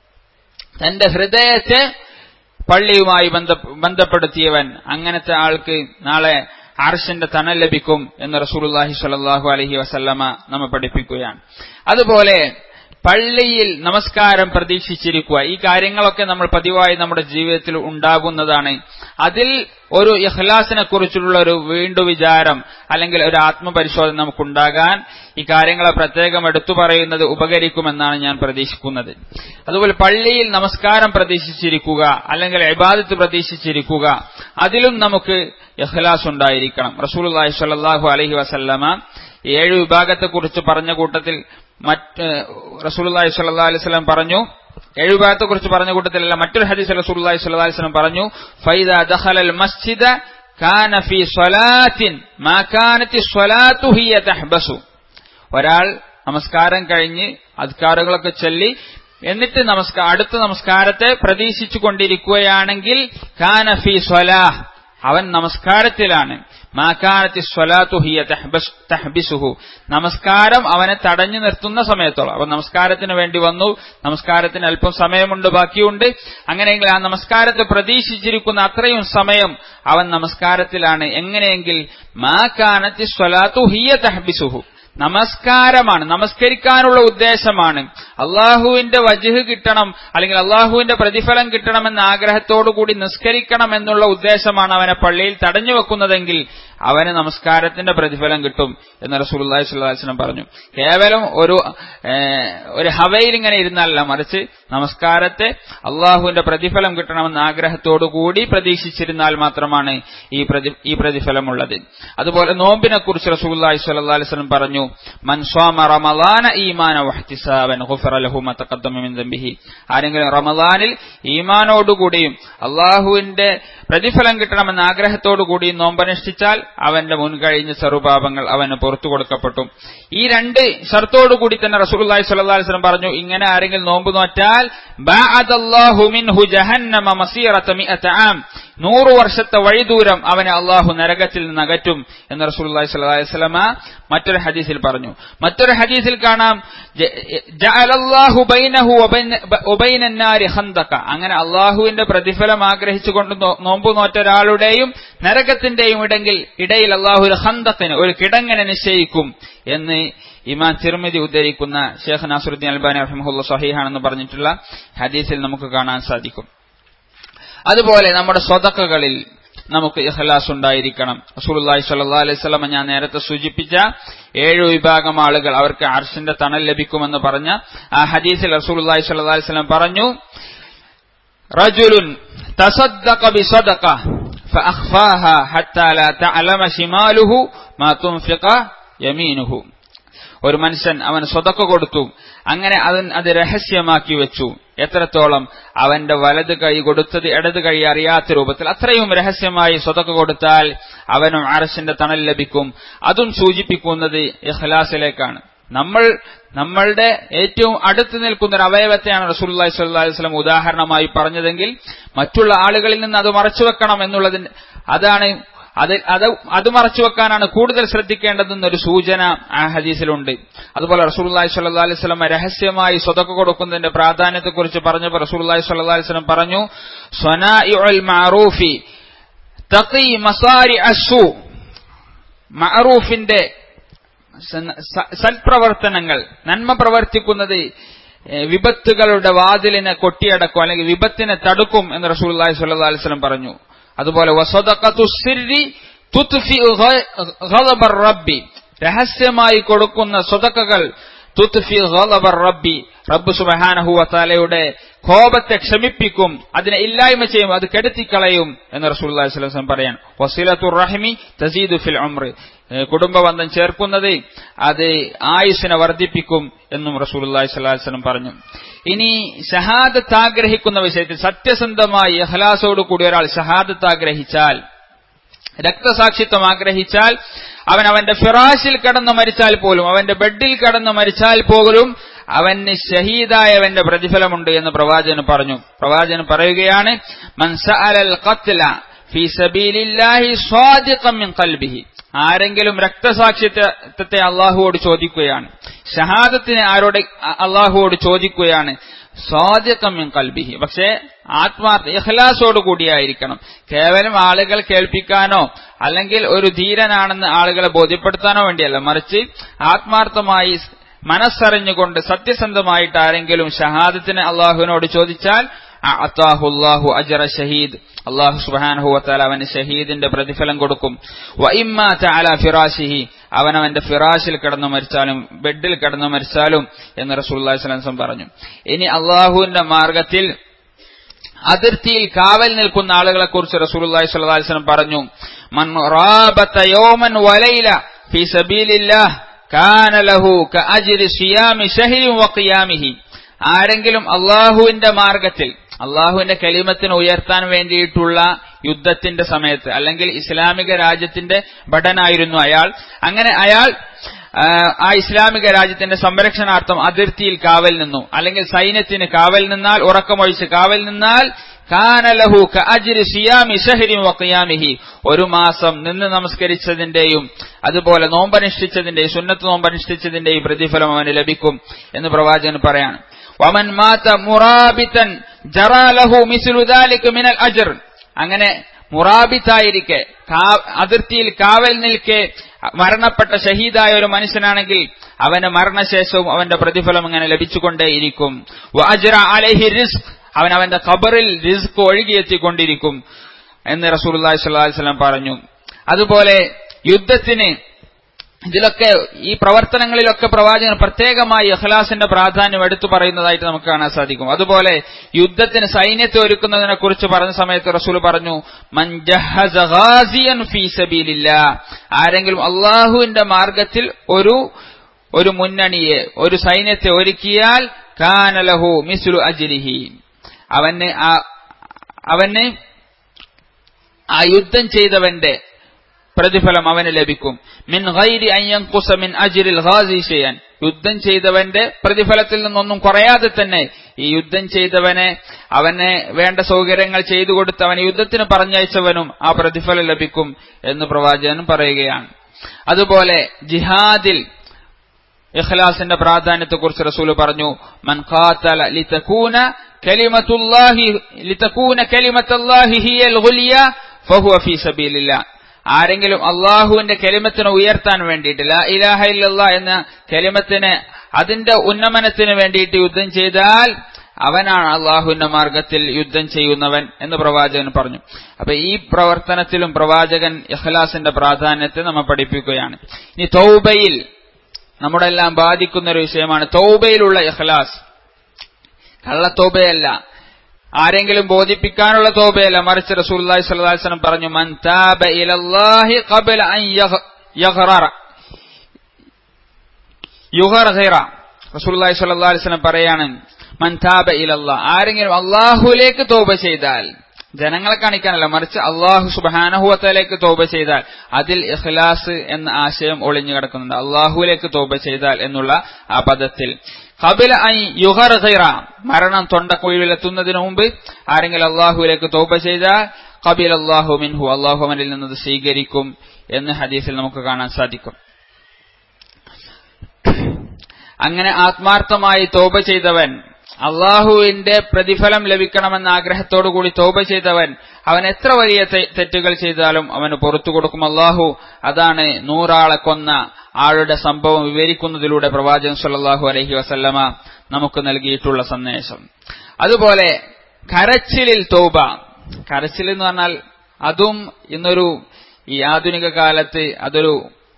തന്റെ ഹൃദയത്തെ പള്ളിയുമായി ബന്ധപ്പെടുത്തിയവൻ അങ്ങനത്തെ ആൾക്ക് നാളെ അർഷിന്റെ തണൽ ലഭിക്കും എന്ന് റസൂലുള്ളാഹി സ്വല്ലല്ലാഹു അലൈഹി വസല്ലമ നമ്മെ പഠിപ്പിക്കുകയാണ് അതുപോലെ പള്ളിയിൽ നമസ്കാരം പ്രതീക്ഷിച്ചിരിക്കുക ഈ കാര്യങ്ങളൊക്കെ നമ്മൾ പതിവായി നമ്മുടെ ജീവിതത്തിൽ ഉണ്ടാകുന്നതാണ് അതിൽ ഒരു ഇഖ്ലാസിനെ കുറിച്ചുള്ള ഒരു വീണ്ടു വിചാരം അല്ലെങ്കിൽ ഒരു ആത്മപരിശോധന നമുക്കുണ്ടാകാൻ ഈ കാര്യങ്ങളെ പ്രത്യേകം എടുത്തു പറയുന്നത് ഉപകരിക്കുമെന്നാണ് ഞാൻ പ്രതീക്ഷിക്കുന്നത് അതുപോലെ പള്ളിയിൽ നമസ്കാരം പ്രതീക്ഷിച്ചിരിക്കുക അല്ലെങ്കിൽ ഇബാദത്ത് പ്രതീക്ഷിച്ചിരിക്കുക അതിലും നമുക്ക് ഇഖ്ലാസ് ഉണ്ടായിരിക്കണം റസൂലുള്ളാഹി സ്വല്ലല്ലാഹു അലൈഹി വസല്ലമ ഏഴ് വിഭാഗത്തെക്കുറിച്ച് പറഞ്ഞ കൂട്ടത്തിൽ മറ്റ് റസൂലുള്ളാഹി സ്വല്ലല്ലാഹു അലൈഹി വസല്ലം പറഞ്ഞു ഏഴ് വിഭാഗത്തെ കുറിച്ച് പറഞ്ഞ കൂട്ടത്തിലല്ല മറ്റൊരു ഹദീസ് റസൂലുള്ളാഹി സ്വല്ലല്ലാഹു അലൈഹി വസല്ലം പറഞ്ഞു ഫൈദ ദഖലൽ മസ്ജിദ കാന ഫീ സ്വലാത്തിൻ മാ കാനത്തി സ്വലാത്തു ഹിയ തഹ്ബസു ഒരാൾ നമസ്കാരം കഴിഞ്ഞ് അദ്കാറുകളൊക്കെ ചൊല്ലി എന്നിട്ട് നമസ്കാര അടുത്ത നമസ്കാരത്തെ പ്രതീക്ഷിച്ചു കൊണ്ടിരിക്കുകയാണെങ്കിൽ കാന ഫീ സ്വലാഹ് അവൻ നമസ്കാരത്തിലാണ് മാക്കാനത്തി സ്വലാത്തു ഹിയ തഹ്ബിസുഹു നമസ്കാരം അവനെ തടഞ്ഞു നിർത്തുന്ന സമയത്തോളം അപ്പൊ നമസ്കാരത്തിന് വേണ്ടി വന്നു നമസ്കാരത്തിന് അല്പം സമയമുണ്ട് ബാക്കിയുണ്ട് അങ്ങനെയെങ്കിൽ ആ നമസ്കാരത്തെ പ്രതീക്ഷിച്ചിരിക്കുന്ന അത്രയും സമയം അവൻ നമസ്കാരത്തിലാണ് എങ്ങനെയെങ്കിൽ മാക്കാനത്തി സ്വലാത്തു ഹിയ തഹ്ബിസുഹു നമസ്കാരമാണ് നമസ്കരിക്കാനുള്ള ഉദ്ദേശമാണ് അള്ളാഹുവിന്റെ വജുഹ് കിട്ടണം അല്ലെങ്കിൽ അള്ളാഹുവിന്റെ പ്രതിഫലം കിട്ടണമെന്ന ആഗ്രഹത്തോടു കൂടി നിസ്കരിക്കണം എന്നുള്ള ഉദ്ദേശമാണ് അവനെ പള്ളിയിൽ തടഞ്ഞു വെക്കുന്നതെങ്കിൽ അവന് നമസ്കാരത്തിന്റെ പ്രതിഫലം കിട്ടും എന്ന് റസൂലുള്ളാഹി സ്വല്ലല്ലാഹി അലൈഹി വസല്ലം പറഞ്ഞു കേവലം ഒരു ഒരു ഹവയിൽ ഇങ്ങനെ ഇരുന്നല്ല മറിച്ച് നമസ്കാരത്തെ അള്ളാഹുവിന്റെ പ്രതിഫലം കിട്ടണമെന്ന ആഗ്രഹത്തോടു കൂടി പ്രതീക്ഷിച്ചിരുന്നാൽ മാത്രമാണ് ഈ ഈ പ്രതിഫലമുള്ളത് അതുപോലെ നോമ്പിനെ കുറിച്ച് റസൂലുള്ളാഹി സ്വല്ലല്ലാഹി അലൈഹി വസല്ലം പറഞ്ഞു മൻ സ്വാമ റമളാന ഈമാന വഹ്തിസാബൻ ഗുഫറ ലഹു മ തഖദ്ദമ മിൻ ദംബിഹി ആരെങ്കിലും റമളാനിൽ ഈമാനോടുകൂടിയും അള്ളാഹുവിന്റെ പ്രതിഫലം കിട്ടണമെന്ന ആഗ്രഹത്തോടു കൂടി നോമ്പനുഷ്ഠിച്ചാൽ അവന്റെ മുൻകഴിഞ്ഞ ചെറുപാപങ്ങൾ അവന് പുറത്തു കൊടുക്കപ്പെട്ടു ഈ രണ്ട് ഷർത്തോടു കൂടി തന്നെ റസൂലുള്ളാഹി സ്വല്ലല്ലാഹി അലൈഹി വസല്ലം പറഞ്ഞു ഇങ്ങനെ ആരെങ്കിലും നോമ്പ് നോറ്റാൽ ബഅദല്ലാഹു മിൻഹു ജഹന്നമ മസീറത മിഅത ആം നൂറ് വർഷത്തെ വഴിദൂരം അവനെ അള്ളാഹു നരകത്തിൽ നിന്ന് അകറ്റും എന്ന് റസൂലുള്ളാഹി സ്വല്ലല്ലാഹി അലൈഹി വസല്ലമ മറ്റൊരു ഹദീസിൽ പറഞ്ഞു മറ്റൊരു ഹദീസിൽ കാണാം ജഅലല്ലാഹു ബൈനഹു വബൈന നാരി ഖന്ദക അങ്ങനെ അള്ളാഹുവിന്റെ പ്രതിഫലം ആഗ്രഹിച്ചുകൊണ്ട് നോമ്പ് നോറ്റ ഒരാളുടെയും നരകത്തിന്റെയും ഇടങ്കിൽ ഇടയിൽ അള്ളാഹു ഒരു ഹന്തത്തിന് ഒരു കിടങ്ങനെ നിശ്ചയിക്കും എന്ന് ഇമാൻ തിരുമതി ഉദ്ധരിക്കുന്ന ഷേഖ് നാസുദ്ദീൻ അൽബാനി റഹ്മുല്ല സഹീഹാണെന്ന് പറഞ്ഞിട്ടുള്ള ഹദീസിൽ നമുക്ക് കാണാൻ സാധിക്കും അതുപോലെ നമ്മുടെ സ്വതക്കകളിൽ നമുക്ക് ഇഖ്ലാസ് ഉണ്ടായിരിക്കണം റസൂലുള്ളാഹി സ്വല്ലല്ലാഹി അലൈഹി വസല്ലം ഞാൻ നേരത്തെ സൂചിപ്പിച്ച ഏഴു വിഭാഗം ആളുകൾ അവർക്ക് അർഷിന്റെ തണൽ ലഭിക്കുമെന്ന് പറഞ്ഞ ആ ഹദീസിൽ റസൂലുള്ളാഹി സ്വല്ലല്ലാഹി അലൈഹി വസല്ലം പറഞ്ഞു റജുലുൻ തസദ്ദഖ ബിസദഖ فأخفاها حتى لا تعلم شماله ما تنفق يمينه ഒരു മനുഷ്യൻ അവൻ സ്വതക്ക കൊടുത്തു അങ്ങനെ അവൻ അത് രഹസ്യമാക്കി വെച്ചു എത്രത്തോളം അവന്റെ വലത് കൈ കൊടുത്തത് ഇടത് കൈ അറിയാത്ത രൂപത്തിൽ അത്രയും രഹസ്യമായി സ്വതക്ക കൊടുത്താൽ അവനും അറസിന്റെ തണൽ ലഭിക്കും അതും സൂചിപ്പിക്കുന്നത് ഇഖ്ലാസിലേക്കാണ് നമ്മൾ നമ്മളുടെ ഏറ്റവും അടുത്ത് നിൽക്കുന്ന ഒരു അവയവത്തെയാണ് റസൂലുള്ളാഹി സ്വല്ലല്ലാഹി അലൈഹി വസല്ലം ഉദാഹരണമായി പറഞ്ഞതെങ്കിൽ മറ്റുള്ള ആളുകളിൽ നിന്ന് അത് മറച്ചു വെക്കണം എന്നുള്ളതിന് അതാണ് അത് അത് അത് മറച്ചു വെക്കാനാണ് കൂടുതൽ ശ്രദ്ധിക്കേണ്ടതെന്നൊരു സൂചന ആ ഹദീസിലുണ്ട് അതുപോലെ റസൂലുള്ളാഹി സ്വല്ലല്ലാഹി അലൈഹി വസല്ലം രഹസ്യമായി സ്വതക്ക കൊടുക്കുന്നതിന്റെ പ്രാധാന്യത്തെക്കുറിച്ച് പറഞ്ഞപ്പോൾ റസൂലുള്ളാഹി സ്വല്ലല്ലാഹി അലൈഹി വസല്ലം പറഞ്ഞു സ്വനാഇഉൽ മഅറൂഫി തഖി മസാരി അസു മഅറൂഫിന്റെ സൽപ്രവർത്തനങ്ങൾ നന്മ പ്രവർത്തിക്കുന്നത് ഏഹ്, വിപത്തുകളുടെ വാതിലിനെ കൊട്ടിയടക്കും അല്ലെങ്കിൽ വിപത്തിനെ തടുക്കും എന്ന് റസൂലുള്ളാഹി സ്വല്ലല്ലാഹു അലൈഹി വസല്ലം പറഞ്ഞു അതുപോലെ വസദഖത്തു സിർരി തുത്ഫിഉ ഗ- ഗളബർ റബ്ബി രഹസ്യമായി കൊടുക്കുന്ന സ്വതക്കകൾ തുത്ഫി ഗളബർ റബ്ബി റബ്ബ് സുബ്ഹാനഹു വതആലയുടെ കോപത്തെ ക്ഷമിപ്പിക്കും അതിനെ ഇല്ലായ്മ ചെയ്യും അത് കെടുത്തിക്കളയും എന്ന് റസൂലുള്ളാഹി സ്വല്ലല്ലാഹു അലൈഹി വസല്ലം പറയാൻ വസിലത്തുർ റഹ്മി തസീദു ഫിൽ ഉംർ ഏഹ് കുടുംബബന്ധം ചേർക്കുന്നത് അത് ആയുസ്സിനെ വർദ്ധിപ്പിക്കും എന്നും റസൂലുള്ളാഹി സ്വല്ലല്ലാഹു അലൈഹി വസല്ലം പറഞ്ഞു ഇനി ഷഹാദത്ത് ആഗ്രഹിക്കുന്ന വിഷയത്തിൽ സത്യസന്ധമായി ഇഖ്ലാസോട് കൂടി ഒരാൾ ഷഹാദത്ത് ആഗ്രഹിച്ചാൽ രക്തസാക്ഷിത്വം ആഗ്രഹിച്ചാൽ അവൻ അവന്റെ ഫിറാഷിൽ കടന്നു മരിച്ചാൽ പോലും അവന്റെ ബെഡിൽ കടന്നു മരിച്ചാൽ പോലും അവന് ഷഹീദായവന്റെ പ്രതിഫലമുണ്ട് എന്ന് പ്രവാചകൻ പറഞ്ഞു പ്രവാചകൻ പറയുകയാണ് "മൻ സഅലൽ ഖത്ല ഫീ സബീലില്ലാഹി സ്വാദിഖൻ മിൻ ഖൽബിഹി ആരെങ്കിലും രക്തസാക്ഷിത്വത്തെ അള്ളാഹുവോട് ചോദിക്കുകയാണ് ഷഹാദത്തിനെ ആരോട് അ- അള്ളാഹുവോട് ചോദിക്കുകയാണ് സ്വാദിഖൻ മിൻ ഖൽബിഹി പക്ഷേ ആത്മാർത്ഥ ഇഖ്ലാസോട് കൂടിയായിരിക്കണം കേവലം ആളുകൾ കേൾപ്പിക്കാനോ അല്ലെങ്കിൽ ഒരു ധീരനാണെന്ന് ആളുകളെ ബോധ്യപ്പെടുത്താനോ വേണ്ടിയല്ല മറിച്ച് ആത്മാർത്ഥമായി മനസ്സറിഞ്ഞുകൊണ്ട് സത്യസന്ധമായിട്ട് ആരെങ്കിലും ഷഹാദത്തിന് അള്ളാഹുവിനോട് ചോദിച്ചാൽ അത്താഹുല്ലാഹു അജറ ഷഹീദ് അള്ളാഹു സുബാനഹു വത്താല അവന് ഷഹീദിന്റെ പ്രതിഫലം കൊടുക്കും വഇമ്മാത അല ഫിറാഷിഹി അവൻ അവന്റെ ഫിറാഷിൽ കിടന്നു മരിച്ചാലും ബെഡിൽ കിടന്നു മരിച്ചാലും എന്ന് റസൂലുള്ളാഹി സ്വല്ലല്ലാഹു അലൈഹി വസല്ലം പറഞ്ഞു ഇനി അള്ളാഹുവിന്റെ മാർഗത്തിൽ അതിർത്തിയിൽ കാവൽ നിൽക്കുന്ന ആളുകളെ കുറിച്ച് റസൂലുള്ളാഹി സ്വല്ലല്ലാഹു അലൈഹി വസല്ലം പറഞ്ഞു മൻ റാബത യൗമൻ വലൈല ഫീ സബീലില്ലാഹ് കാന ലഹു കഅജ്രി സിയാമി ശഹരിൻ വഖിയാമിഹി ആരെങ്കിലും അള്ളാഹുവിന്റെ മാർഗത്തിൽ അള്ളാഹുവിന്റെ കലിമത്തിന് ഉയർത്താൻ വേണ്ടിയിട്ടുള്ള യുദ്ധത്തിന്റെ സമയത്ത് അല്ലെങ്കിൽ ഇസ്ലാമിക രാജ്യത്തിന്റെ ഭടനായിരുന്നു അയാൾ അങ്ങനെ അയാൾ ആ, ആ ഇസ്ലാമിക രാജ്യത്തിന്റെ സംരക്ഷണാർത്ഥം അതിർത്തിയിൽ കാവൽ നിന്നു അല്ലെങ്കിൽ സൈന്യത്തിന് കാവൽ നിന്നാൽ ഉറക്കമൊഴിച്ച് കാവൽ നിന്നാൽ കാനലഹു കഅജ്രി സിയാമി ശഹരിൻ വഖിയാമിഹി ഒരു മാസം നിന്ന് നമസ്കരിച്ചതിന്റെയും അതുപോലെ നോമ്പനുഷ്ഠിച്ചതിന്റെയും സുന്നത്ത് നോമ്പനുഷ്ഠിച്ചതിന്റെയും പ്രതിഫലം അവന് ലഭിക്കും എന്ന് പ്രവാചകൻ പറയാണ് വമൻ മാത മുറാബിതൻ ജറാലഹു മിസ്ലു ദാലിക മിനൽ അജ്ർ അങ്ങനെ മുറാബിത്തായിരിക്കെ കാ- അതിർത്തിയിൽ കാവൽ നിൽക്കെ മരണപ്പെട്ട ഷഹീദായ ഒരു മനുഷ്യനാണെങ്കിൽ അവന് മരണശേഷവും അവന്റെ പ്രതിഫലം ഇങ്ങനെ ലഭിച്ചുകൊണ്ടേയിരിക്കും വഅജ്റ അലൈഹി റിസ്ക് അവൻ അവന്റെ ഖബറിൽ റിസ്ക് ഒഴുകിയെത്തിക്കൊണ്ടിരിക്കും എന്ന് റസൂലുള്ളാഹി സ്വല്ലല്ലാഹു അലൈഹി വസല്ലം പറഞ്ഞു അതുപോലെ യുദ്ധത്തിന് ഇതിലൊക്കെ ഈ പ്രവർത്തനങ്ങളിലൊക്കെ പ്രവാചകൻ പ്രത്യേകമായി ഇഖ്ലാസിന്റെ പ്രാധാന്യം എടുത്തു പറയുന്നതായിട്ട് നമുക്ക് കാണാൻ സാധിക്കും അതുപോലെ യുദ്ധത്തിന് സൈന്യത്തെ ഒരുക്കുന്നതിനെ കുറിച്ച് പറഞ്ഞ സമയത്ത് റസൂൽ പറഞ്ഞു "മൻ ജഹസ ഗാസിയൻ ഫീ സബീലില്ലാ ആരെങ്കിലും അള്ളാഹുവിന്റെ മാർഗത്തിൽ ഒരു ഒരു മുന്നണിയെ ഒരു സൈന്യത്തെ ഒരുക്കിയാൽ കാനലഹു മിസ്ലു അജ്രിഹി അവന് ആ അവന് ആ യുദ്ധം ചെയ്തവന്റെ പ്രതിഫലം അവന് ലഭിക്കും മിൻ ഗൈരി അയ്യൻകുസ മിൻ അജ്രിൽ ഗാസി ഷൈഅൻ യുദ്ധം ചെയ്തവന്റെ പ്രതിഫലത്തിൽ നിന്നൊന്നും കുറയാതെ തന്നെ ഈ യുദ്ധം ചെയ്തവനെ അവന് വേണ്ട സൗകര്യങ്ങൾ ചെയ്തു കൊടുത്ത് അവനെ യുദ്ധത്തിന് പറഞ്ഞയച്ചവനും ആ പ്രതിഫലം ലഭിക്കും എന്ന് പ്രവാചകൻ പറയുകയാണ് അതുപോലെ ജിഹാദിൽ ഇഖ്ലാസിന്റെ പ്രാധാന്യത്തെക്കുറിച്ച് റസൂല് പറഞ്ഞു മൻ ഖാതല ലിതകൂന കലിമത്തുല്ലാഹി ലിതകൂന കലിമത്തുല്ലാഹി ഹിയൽ ഗുലിയ ഫഹുവ ഫീ സബീലില്ലാഹ് ആരെങ്കിലും അള്ളാഹുവിന്റെ കലിമത്തിനെ ഉയർത്താൻ വേണ്ടിയിട്ട് ലാ ഇലാഹ ഇല്ലല്ലാ എന്ന കലിമത്തിന് അതിന്റെ ഉന്നമനത്തിന് വേണ്ടിയിട്ട് യുദ്ധം ചെയ്താൽ അവനാണ് അള്ളാഹുവിന്റെ മാർഗത്തിൽ യുദ്ധം ചെയ്യുന്നവൻ എന്ന് പ്രവാചകൻ പറഞ്ഞു അപ്പൊ ഈ പ്രവർത്തനത്തിലും പ്രവാചകൻ ഇഖ്ലാസിന്റെ പ്രാധാന്യത്തെ നമ്മെ പഠിപ്പിക്കുകയാണ് ഇനി തൗബയിൽ നമ്മുടെ എല്ലാം ബാധിക്കുന്ന ഒരു വിഷയമാണ് തൗബയിലുള്ള ഇഖ്ലാസ് കള്ളത്തോബയല്ല ആരെങ്കിലും ബോധിപ്പിക്കാനുള്ള തോബയല്ല മറിച്ച് റസൂലുള്ളാഹി സ്വല്ലല്ലാഹി അലൈഹി വസല്ലം പറഞ്ഞു മൻ താബ ഇലല്ലാഹി ഖബല അൻ യഗ്- യഗ്ററ യുഗർഹിറ റസൂലുള്ളാഹി സ്വല്ലല്ലാഹി അലൈഹി വസല്ലം പറയാണ് മൻ താബ ഇലല്ലാഹ് ആരെങ്കിലും അള്ളാഹുലേക്ക് തോബ ചെയ്താൽ ജനങ്ങളെ കാണിക്കാനല്ല മറിച്ച് അള്ളാഹു സുബാനഹുവത്തലേക്ക് തോബ ചെയ്താൽ അതിൽ ഇഖ്ലാസ് എന്ന ആശയം ഒളിഞ്ഞു കിടക്കുന്നുണ്ട് അള്ളാഹുലേക്ക് തോബ ചെയ്താൽ എന്നുള്ള ആ പദത്തിൽ ഖബില ഐ യുഹർ മരണം തൊണ്ടക്കുഴിയിലെത്തുന്നതിന് മുമ്പ് ആരെങ്കിലും അള്ളാഹുവിലേക്ക് തോബ ചെയ്താൽ കബിൽ അള്ളാഹു മിൻഹു അള്ളാഹു അവനിൽ നിന്നത് സ്വീകരിക്കും എന്ന് ഹദീസിൽ നമുക്ക് കാണാൻ സാധിക്കും അങ്ങനെ ആത്മാർത്ഥമായി തോപ ചെയ്തവൻ അള്ളാഹുവിന്റെ പ്രതിഫലം ലഭിക്കണമെന്ന ആഗ്രഹത്തോടു കൂടി തോപ ചെയ്തവൻ അവൻ എത്ര വലിയ തെ- തെറ്റുകൾ ചെയ്താലും അവന് പുറത്തു കൊടുക്കും അള്ളാഹു അതാണ് നൂറാളെ കൊന്ന ആളുടെ സംഭവം വിവരിക്കുന്നതിലൂടെ പ്രവാചകൻ സല്ലല്ലാഹു അലൈഹി വസല്ലമ നമുക്ക് നൽകിയിട്ടുള്ള സന്ദേശം അതുപോലെ കരച്ചിലിൽ തോബ കരച്ചിൽ എന്ന് പറഞ്ഞാൽ അതും ഇന്നൊരു ഈ ആധുനിക കാലത്ത് അതൊരു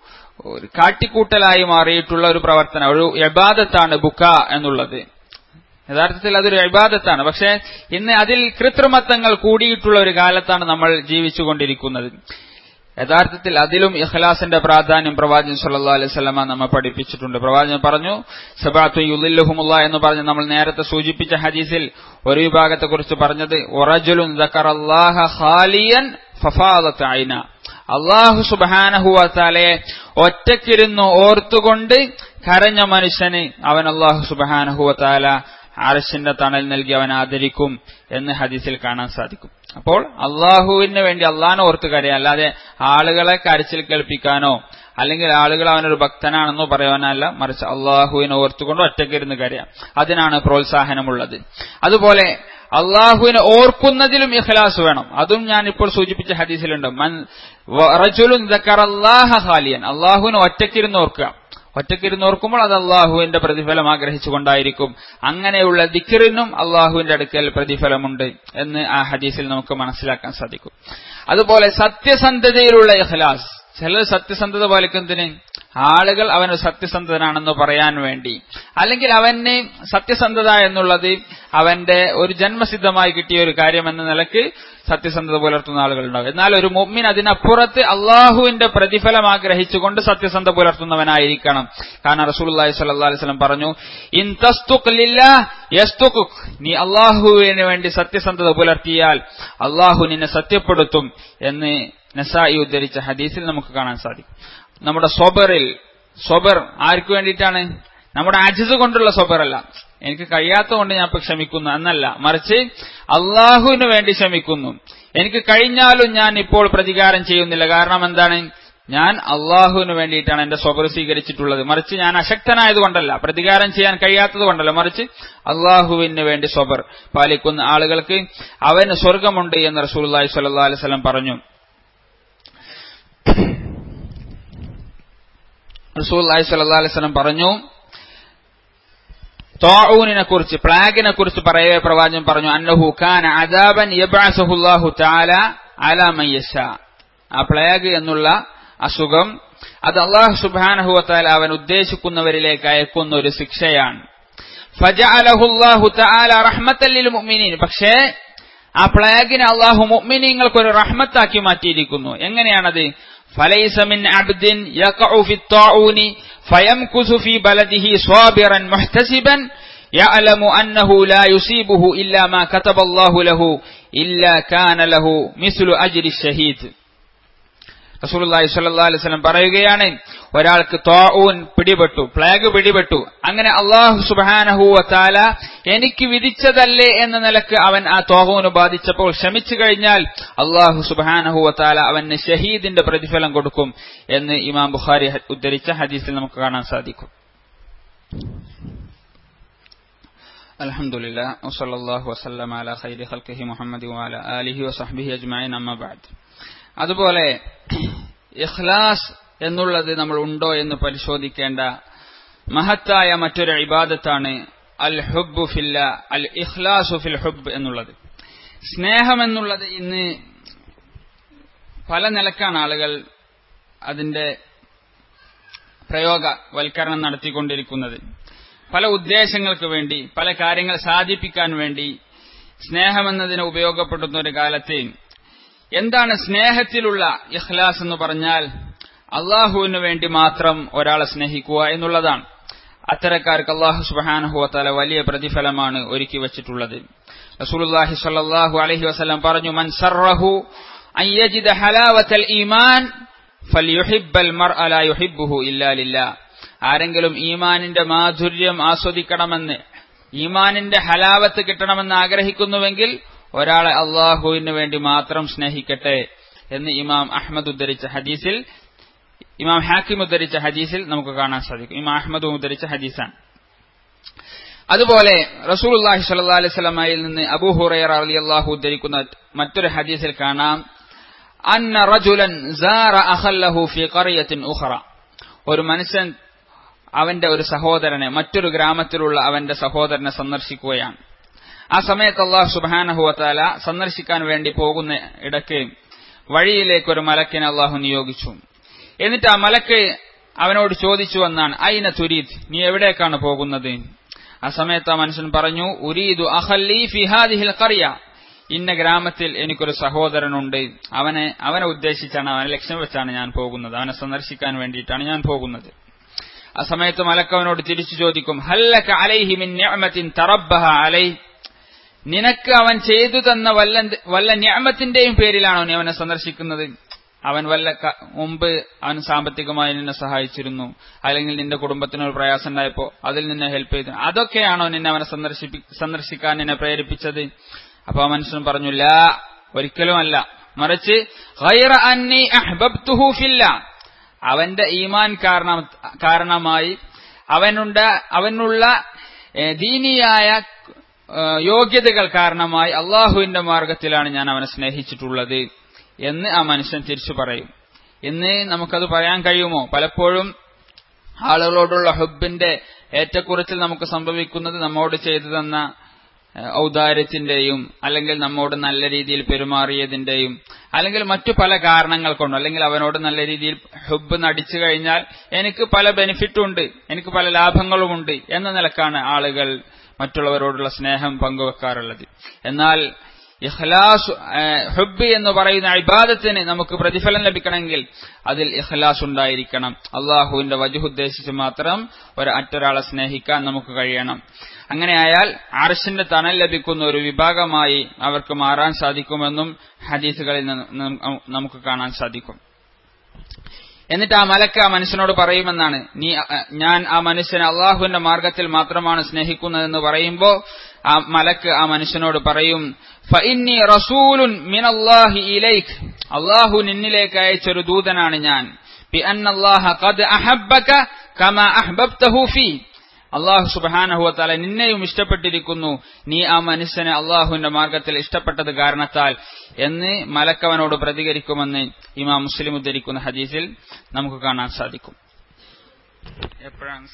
ഒരു കാട്ടിക്കൂട്ടലായി മാറിയിട്ടുള്ള ഒരു പ്രവർത്തനം ഒരു യബാദത്താണ് ബുക്ക എന്നുള്ളത് യഥാർത്ഥത്തിൽ അതൊരു അഭിബാധത്താണ് പക്ഷെ ഇന്ന് അതിൽ കൃത്രിമത്വങ്ങൾ കൂടിയിട്ടുള്ള ഒരു കാലത്താണ് നമ്മൾ ജീവിച്ചുകൊണ്ടിരിക്കുന്നത് യഥാർത്ഥത്തിൽ അതിലും ഇഖ്ലാസിന്റെ പ്രാധാന്യം പ്രവാചകൻ സല്ലല്ലാഹു അലൈഹി വസല്ലമ നമ്മെ പഠിപ്പിച്ചിട്ടുണ്ട് പ്രവാചകൻ പറഞ്ഞു സബാത്തു യുളില്ലുഹുമുള്ള എന്ന് പറഞ്ഞ് നമ്മൾ നേരത്തെ സൂചിപ്പിച്ച ഹദീസിൽ ഒരു വിഭാഗത്തെ കുറിച്ച് പറഞ്ഞത് ഒറജുലുൻ ദക്കറല്ലാഹ ഖാലിയൻ ഫഫാദത്ത് ഐന അള്ളാഹു സുബാനഹുവത്താലയെ ഒറ്റക്കിരുന്നു ഓർത്തുകൊണ്ട് കരഞ്ഞ മനുഷ്യന് അവൻ അള്ളാഹു സുബാനഹുവത്താല അറശിന്റെ തണൽ നൽകി അവൻ ആദരിക്കും എന്ന് ഹദീസിൽ കാണാൻ സാധിക്കും അപ്പോൾ അള്ളാഹുവിന് വേണ്ടി അള്ളാഹിനെ ഓർത്ത് കരയാം അല്ലാതെ ആളുകളെ കരച്ചിൽ കേൾപ്പിക്കാനോ അല്ലെങ്കിൽ ആളുകൾ അവനൊരു ഭക്തനാണെന്നോ പറയാനല്ല മറിച്ച് അള്ളാഹുവിനെ ഓർത്തുകൊണ്ട് ഒറ്റക്കിരുന്ന് കരയാം അതിനാണ് പ്രോത്സാഹനമുള്ളത് അതുപോലെ അള്ളാഹുവിനെ ഓർക്കുന്നതിലും ഇഖ്ലാസ് വേണം അതും ഞാൻ ഇപ്പോൾ സൂചിപ്പിച്ച ഹദീസിലുണ്ട് മൻ റജുലുൻ ദക്കറല്ലാഹ ഖാലിയൻ അള്ളാഹുവിനെ ഒറ്റക്കിരുന്ന് ഓർക്കുക ഒറ്റക്കിരുന്ന് ഓർക്കുമ്പോൾ അത് അള്ളാഹുവിന്റെ പ്രതിഫലം ആഗ്രഹിച്ചുകൊണ്ടായിരിക്കും അങ്ങനെയുള്ള ദിക്കറിനും അള്ളാഹുവിന്റെ അടുക്കൽ പ്രതിഫലമുണ്ട് എന്ന് ആ ഹദീസിൽ നമുക്ക് മനസ്സിലാക്കാൻ സാധിക്കും അതുപോലെ സത്യസന്ധതയിലുള്ള ഇഖ്ലാസ് ചിലർ സത്യസന്ധത പാലിക്കുന്നതിന് ആളുകൾ അവന് സത്യസന്ധനാണെന്ന് പറയാൻ വേണ്ടി അല്ലെങ്കിൽ അവന് സത്യസന്ധത എന്നുള്ളത് അവന്റെ ഒരു ജന്മസിദ്ധമായി കിട്ടിയ ഒരു കാര്യം എന്ന നിലക്ക് സത്യസന്ധത പുലർത്തുന്ന ആളുകളുണ്ടാവും എന്നാൽ ഒരു മുമ്മിൻ അതിനപ്പുറത്ത് അള്ളാഹുവിന്റെ പ്രതിഫലം ആഗ്രഹിച്ചുകൊണ്ട് സത്യസന്ധത പുലർത്തുന്നവനായിരിക്കണം കാരണം റസൂലുള്ളാഹി സ്വല്ലല്ലാഹു അലൈഹി വസല്ലം പറഞ്ഞു ഇൻ തസ്തുഖ് ലില്ലാഹ് യസ്തുഖുക് നീ അള്ളാഹുവിന് വേണ്ടി സത്യസന്ധത പുലർത്തിയാൽ അള്ളാഹു നിന്നെ സത്യപ്പെടുത്തും എന്ന് നസായി ഉദ്ധരിച്ച ഹദീസിൽ നമുക്ക് കാണാൻ സാധിക്കും നമ്മുടെ സ്വബറിൽ സ്വബർ ആർക്കു വേണ്ടിയിട്ടാണ് നമ്മുടെ അജിസ് കൊണ്ടുള്ള സ്വബറല്ല എനിക്ക് കഴിയാത്തതുകൊണ്ട് ഞാൻ ഇപ്പൊ ക്ഷമിക്കുന്നു എന്നല്ല മറിച്ച് അള്ളാഹുവിന് വേണ്ടി ക്ഷമിക്കുന്നു എനിക്ക് കഴിഞ്ഞാലും ഞാൻ ഇപ്പോൾ പ്രതികാരം ചെയ്യുന്നില്ല കാരണം എന്താണ് ഞാൻ അള്ളാഹുവിന് വേണ്ടിയിട്ടാണ് എന്റെ സ്വബർ സ്വീകരിച്ചിട്ടുള്ളത് മറിച്ച് ഞാൻ അശക്തനായതുകൊണ്ടല്ല പ്രതികാരം ചെയ്യാൻ കഴിയാത്തത് കൊണ്ടല്ല മറിച്ച് അള്ളാഹുവിന് വേണ്ടി സ്വബർ പാലിക്കുന്ന ആളുകൾക്ക് അവന് സ്വർഗമുണ്ട് എന്ന് റസൂലുള്ളാഹി സ്വല്ലല്ലാഹു അലൈഹി വസല്ലം പറഞ്ഞു റസൂലുള്ളാഹി സ്വല്ലല്ലാഹു അലൈഹി വസല്ലം പറഞ്ഞു തോഊനിനെ കുറിച്ച് പ്ലാഗിനെ കുറിച്ച് പറയവേ പ്രവാചകൻ പറഞ്ഞു അന്നഹു കാന അദാബൻ യബ്അസുഹുല്ലാഹു തആല അലാ മൻ യശാ ആ പ്ലേഗ് എന്നുള്ള അസുഖം അത് അള്ളാഹു സുബ്ഹാനഹു വതആല അവൻ ഉദ്ദേശിക്കുന്നവരിലേക്ക് അയക്കുന്ന ഒരു ശിക്ഷയാണ് ഫജഅലഹുല്ലാഹു തആല റഹ്മത്തൻ ലിൽ മുഅ്മിനീൻ പക്ഷേ ആ പ്ലേഗിനെ അള്ളാഹു മുഅ്മിനീങ്ങൾക്ക് ഒരു റഹ്മത്താക്കി മാറ്റിയിരിക്കുന്നു എങ്ങനെയാണത് فليس من عبد يقع في الطاعون فيمكث في بلده صابرا محتسبا يعلم أنه لا يصيبه إلا ما كتب الله له إلا كان له مثل أجر الشهيد റസൂലുള്ളാഹി സ്വല്ലല്ലാഹു അലൈഹി വസല്ലം പറയുകയാണ് ഒരാൾക്ക് തോഊൻ പിടിപെട്ടു പ്ലേഗ് പിടിപെട്ടു അങ്ങനെ അള്ളാഹു സുബ്ഹാനഹു വതആല എനിക്ക് വിധിച്ചതല്ലേ എന്ന നിലക്ക് അവൻ ആ തോഹൂന് ബാധിച്ചപ്പോൾ ക്ഷമിച്ചു കഴിഞ്ഞാൽ അള്ളാഹു സുബ്ഹാനഹു വതആല അവന് ഷഹീദിന്റെ പ്രതിഫലം കൊടുക്കും എന്ന് ഇമാം ബുഖാരി ഹ- ഉദ്ധരിച്ച ഹദീസിൽ നമുക്ക് കാണാൻ സാധിക്കും അൽഹംദുലില്ലാ വസല്ലല്ലാഹു വസല്ലമ അലാ ഖൈരി ഖൽഖിഹി മുഹമ്മദി വഅലാ ആലിഹി വസഹ്ബിഹി അജ്മഈൻ അമ്മ ബഅദ് അതുപോലെ ഇഖ്ലാസ് എന്നുള്ളത് നമ്മൾ ഉണ്ടോ എന്ന് പരിശോധിക്കേണ്ട മഹത്തായ മറ്റൊരു ഇബാദത്താണ് അൽ ഹുബ്ബു ഫില്ല അൽ ഇഖ്ലാസു ഫിൽ ഹുബ് എന്നുള്ളത് സ്നേഹം എന്നുള്ളത് ഇന്ന് പല നിലക്കാണ് ആളുകൾ അതിന്റെ പ്രയോഗവൽക്കരണം നടത്തിക്കൊണ്ടിരിക്കുന്നത് പല ഉദ്ദേശങ്ങൾക്ക് വേണ്ടി പല കാര്യങ്ങൾ സാധിപ്പിക്കാൻ വേണ്ടി സ്നേഹമെന്നതിന് ഉപയോഗപ്പെടുന്ന ഒരു കാലത്ത് എന്താണ് സ്നേഹത്തിലുള്ള ഇഖ്ലാസ് എന്ന് പറഞ്ഞാൽ അള്ളാഹുവിന് വേണ്ടി മാത്രം ഒരാളെ സ്നേഹിക്കുക എന്നുള്ളതാണ് അത്തരക്കാർക്ക് അള്ളാഹു സുബാനഹുവത്താല വലിയ പ്രതിഫലമാണ് ഒരുക്കി വച്ചിട്ടുള്ളത് റസൂലുള്ളാഹി സ്വല്ലല്ലാഹു അലൈഹി വസല്ലം പറഞ്ഞു മൻ സർറഹു അൻ യജിദ ഹലാവത്തൽ ഈമാൻ ഫൽയുഹിബ്ബൽ മർഅ ലാ യുഹിബ്ബുഹു ഇല്ലാ ലില്ലാ ആരെങ്കിലും ഈമാനിന്റെ മാധുര്യം ആസ്വദിക്കണമെന്ന് ഈമാനിന്റെ ഹലാവത്ത് കിട്ടണമെന്ന് ആഗ്രഹിക്കുന്നുവെങ്കിൽ ഒരാളെ അള്ളാഹുവിന് വേണ്ടി മാത്രം സ്നേഹിക്കട്ടെ എന്ന് ഇമാം അഹമ്മദ് ഉദ്ധരിച്ച ഹദീസിൽ ഇമാം ഹാക്കിം ഉദ്ധരിച്ച ഹദീസിൽ നമുക്ക് കാണാൻ സാധിക്കും ഇമാം അഹമ്മദ് ഉദ്ധരിച്ച ഹദീസാണ് അതുപോലെ റസൂലുള്ളാഹി സ്വല്ലല്ലാഹി അലൈഹി വസല്ലമയിൽ നിന്ന് അബൂ ഹുറൈറ റളിയല്ലാഹു ഉദ്ധരിക്കുന്ന മറ്റൊരു ഹദീസിൽ കാണാം അന്ന റജുലൻ സാറ അഖല്ലഹു ഫി ഖറിയത്തിൻ ഉഖറ ഒരു മനുഷ്യൻ അവന്റെ ഒരു സഹോദരനെ മറ്റൊരു ഗ്രാമത്തിലുള്ള അവന്റെ സഹോദരനെ സന്ദർശിക്കുകയാണ് ആ സമയത്ത് അള്ളാഹു സുബാനഹുവത്താല സന്ദർശിക്കാൻ വേണ്ടി പോകുന്ന ഇടയ്ക്ക് വഴിയിലേക്ക് ഒരു മലക്കിനെ അള്ളാഹു നിയോഗിച്ചു എന്നിട്ട് ആ മലക്ക് അവനോട് ചോദിച്ചു എന്നാണ് അയിന തുരീദ് നീ എവിടേക്കാണ് പോകുന്നത് ആ സമയത്ത് ആ മനുഷ്യൻ പറഞ്ഞു ഉരീദു അഹല്ലി ഫിഹാദിഹിൽ കറിയ ഇന്ന ഗ്രാമത്തിൽ എനിക്കൊരു സഹോദരനുണ്ട് അവനെ അവനെ ഉദ്ദേശിച്ചാണ് അവനെ ലക്ഷ്യം വെച്ചാണ് ഞാൻ പോകുന്നത് അവനെ സന്ദർശിക്കാൻ വേണ്ടിയിട്ടാണ് ഞാൻ പോകുന്നത് ആ സമയത്ത് മലക്കവനോട് തിരിച്ചു ചോദിക്കും ഹല്ലക അലൈഹി മിൻ നിഅമത്തിൻ തറബ്ബഹ അലൈ നിനക്ക് അവൻ ചെയ്തു തന്ന വല്ല വല്ല ഞാമത്തിന്റെയും പേരിലാണോ നീ അവനെ സന്ദർശിക്കുന്നത് അവൻ വല്ല മുമ്പ് അവൻ സാമ്പത്തികമായി നിന്നെ സഹായിച്ചിരുന്നു അല്ലെങ്കിൽ നിന്റെ കുടുംബത്തിന് ഒരു പ്രയാസം ഉണ്ടായപ്പോ അതിൽ നിന്നെ ഹെൽപ്പ് ചെയ്തു അതൊക്കെയാണോ നിന്നെ അവനെ സന്ദർശിപ്പി സന്ദർശിക്കാൻ നിന്നെ പ്രേരിപ്പിച്ചത് അപ്പൊ ആ മനുഷ്യൻ പറഞ്ഞു ലാ ഒരിക്കലുമല്ല മറിച്ച് അവന്റെ ഈമാൻ കാരണം കാരണമായി അവനുണ്ട അവനുള്ള ദീനിയായ യോഗ്യതകൾ കാരണമായി അള്ളാഹുവിന്റെ മാർഗത്തിലാണ് ഞാൻ അവനെ സ്നേഹിച്ചിട്ടുള്ളത് എന്ന് ആ മനുഷ്യൻ തിരിച്ചു പറയും എന്ന് നമുക്കത് പറയാൻ കഴിയുമോ പലപ്പോഴും ആളുകളോടുള്ള ഹുബിന്റെ ഏറ്റക്കുറച്ചിൽ നമുക്ക് സംഭവിക്കുന്നത് നമ്മോട് ചെയ്തു തന്ന ഔദാര്യത്തിന്റെയും അല്ലെങ്കിൽ നമ്മോട് നല്ല രീതിയിൽ പെരുമാറിയതിന്റെയും അല്ലെങ്കിൽ മറ്റു പല കാരണങ്ങൾ കൊണ്ടോ അല്ലെങ്കിൽ അവനോട് നല്ല രീതിയിൽ ഹുബ് നടിച്ചു കഴിഞ്ഞാൽ എനിക്ക് പല ബെനിഫിറ്റും ഉണ്ട് എനിക്ക് പല ലാഭങ്ങളുമുണ്ട് എന്ന നിലക്കാണ് ആളുകൾ മറ്റുള്ളവരോടുള്ള സ്നേഹം പങ്കുവെക്കാറുള്ളത് എന്നാൽ ഇഖ്ലാസ് ഹുബ് എന്ന് പറയുന്ന ഇബാദത്തിന് നമുക്ക് പ്രതിഫലം ലഭിക്കണമെങ്കിൽ അതിൽ ഇഖ്ലാസ് ഉണ്ടായിരിക്കണം അള്ളാഹുവിന്റെ വജുഹ് ഉദ്ദേശിച്ച് മാത്രം ഒരു മറ്റൊരാളെ സ്നേഹിക്കാൻ നമുക്ക് കഴിയണം അങ്ങനെയായാൽ അർഷിന്റെ തണൽ ലഭിക്കുന്ന ഒരു വിഭാഗമായി അവർക്ക് മാറാൻ സാധിക്കുമെന്നും ഹദീസുകളിൽ നമുക്ക് കാണാൻ സാധിക്കും എന്നിട്ട് ആ മലക്ക് ആ മനുഷ്യനോട് പറയുമെന്നാണ് നീ ഞാൻ ആ മനുഷ്യനെ അള്ളാഹുവിന്റെ മാർഗത്തിൽ മാത്രമാണ് സ്നേഹിക്കുന്നതെന്ന് പറയുമ്പോ ആ മലക്ക് ആ മനുഷ്യനോട് പറയും ഫഇന്നി റസൂലുൻ മിനല്ലാഹി ഇലൈക് അള്ളാഹു നിന്നിലേക്ക് അയച്ചൊരു ദൂതനാണ് ഞാൻ ബി അന്നല്ലാഹ ഖദ് അഹബ്ബക കമാ അഹ്ബബ്തഹു ഫീ അള്ളാഹു സുബാനഹുവത്താല നിന്നെയും ഇഷ്ടപ്പെട്ടിരിക്കുന്നു നീ ആ മനുഷ്യനെ അള്ളാഹുവിന്റെ മാർഗത്തിൽ ഇഷ്ടപ്പെട്ടത് കാരണത്താൽ എന്ന് മലക്കവനോട് പ്രതികരിക്കുമെന്ന് ഇമാം മുസ്ലിം ഉദ്ധരിക്കുന്ന ഹദീസിൽ നമുക്ക് കാണാൻ സാധിക്കും എപ്പോഴാണ്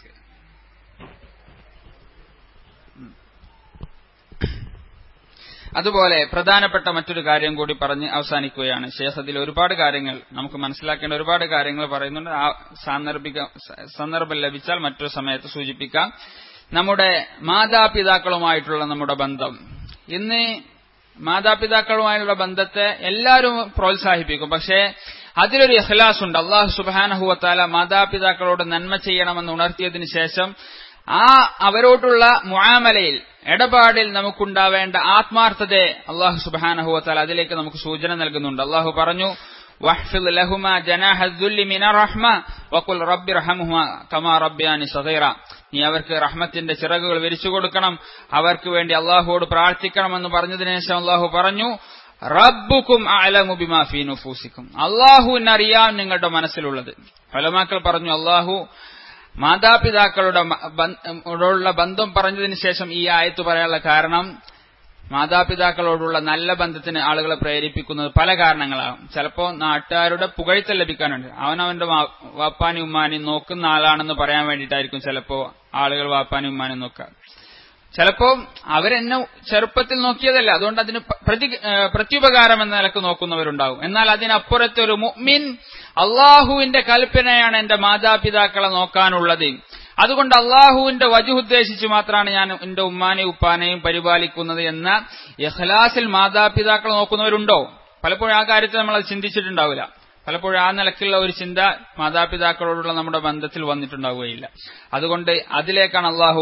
അതുപോലെ പ്രധാനപ്പെട്ട മറ്റൊരു കാര്യം കൂടി പറഞ്ഞ് അവസാനിക്കുകയാണ് ശേഷത്തിൽ അതിൽ ഒരുപാട് കാര്യങ്ങൾ നമുക്ക് മനസ്സിലാക്കേണ്ട ഒരുപാട് കാര്യങ്ങൾ പറയുന്നുണ്ട് ആ സാന്ദർഭിക സന്ദർഭം ലഭിച്ചാൽ മറ്റൊരു സമയത്ത് സൂചിപ്പിക്കാം നമ്മുടെ മാതാപിതാക്കളുമായിട്ടുള്ള നമ്മുടെ ബന്ധം ഇന്ന് മാതാപിതാക്കളുമായുള്ള ബന്ധത്തെ എല്ലാവരും പ്രോത്സാഹിപ്പിക്കും പക്ഷേ അതിലൊരു ഇഖ്ലാസ് ഉണ്ട് അള്ളാഹു സുബാനഹുവത്താല മാതാപിതാക്കളോട് നന്മ ചെയ്യണമെന്ന് ഉണർത്തിയതിനു ശേഷം ആ അവരോടുള്ള മുആമലയിൽ ഇടപാടിൽ നമുക്കുണ്ടാവേണ്ട ആത്മാർത്ഥതയെ അള്ളാഹു സുബാനഹുവത്താൽ അതിലേക്ക് നമുക്ക് സൂചന നൽകുന്നുണ്ട് അള്ളാഹു പറഞ്ഞു വഹ്ഫിദ് ലഹുമ ജനാഹദ്ദുല്ലി മിന റഹ്മ വഖുൽ റബ്ബി റഹമുഹ കമാ റബ്ബിയാനി സഗീറ നീ അവർക്ക് റഹ്മത്തിന്റെ ചിറകുകൾ വിരിച്ചു കൊടുക്കണം അവർക്ക് വേണ്ടി അള്ളാഹുവോട് പ്രാർത്ഥിക്കണമെന്ന് പറഞ്ഞതിനു ശേഷം അള്ളാഹു പറഞ്ഞു റബ്ബുക്കും അലമു ബിമാ ഫീ നുഫൂസിക്കും അള്ളാഹുവിനറിയാം നിങ്ങളുടെ മനസ്സിലുള്ളത് ഫലമാക്കൾ പറഞ്ഞു അള്ളാഹു മാതാപിതാക്കളുടെ ഉള്ള ബന്ധം പറഞ്ഞതിന് ശേഷം ഈ ആയത്ത് പറയാനുള്ള കാരണം മാതാപിതാക്കളോടുള്ള നല്ല ബന്ധത്തിന് ആളുകളെ പ്രേരിപ്പിക്കുന്നത് പല കാരണങ്ങളാകും ചിലപ്പോൾ നാട്ടുകാരുടെ പുകഴ്ത്തൽ ലഭിക്കാനുണ്ട് അവനവന്റെ വാപ്പാനും ഉമ്മാനും നോക്കുന്ന ആളാണെന്ന് പറയാൻ വേണ്ടിയിട്ടായിരിക്കും ചിലപ്പോ ആളുകൾ വാപ്പാനും ഉമ്മാനും നോക്കുക ചിലപ്പോ അവരെന്നെ ചെറുപ്പത്തിൽ നോക്കിയതല്ല അതുകൊണ്ട് അതിന് പ്രതി പ്രത്യുപകാരം എന്ന നിലക്ക് നോക്കുന്നവരുണ്ടാവും എന്നാൽ അതിനപ്പുറത്തെ ഒരു മുഅ്മിൻ അള്ളാഹുവിന്റെ കൽപ്പനയാണ് എന്റെ മാതാപിതാക്കളെ നോക്കാനുള്ളത് അതുകൊണ്ട് അള്ളാഹുവിന്റെ വജുദ്ദേശിച്ച് മാത്രമാണ് ഞാൻ എന്റെ ഉമ്മാനെയും ഉപ്പാനെയും പരിപാലിക്കുന്നത് എന്ന ഇഖ്ലാസിൽ മാതാപിതാക്കളെ നോക്കുന്നവരുണ്ടോ പലപ്പോഴും ആ കാര്യത്തിൽ നമ്മൾ അത് ചിന്തിച്ചിട്ടുണ്ടാവില്ല പലപ്പോഴും ആ നിലക്കുള്ള ഒരു ചിന്ത മാതാപിതാക്കളോടുള്ള നമ്മുടെ ബന്ധത്തിൽ വന്നിട്ടുണ്ടാവുകയില്ല അതുകൊണ്ട് അതിലേക്കാണ് അള്ളാഹു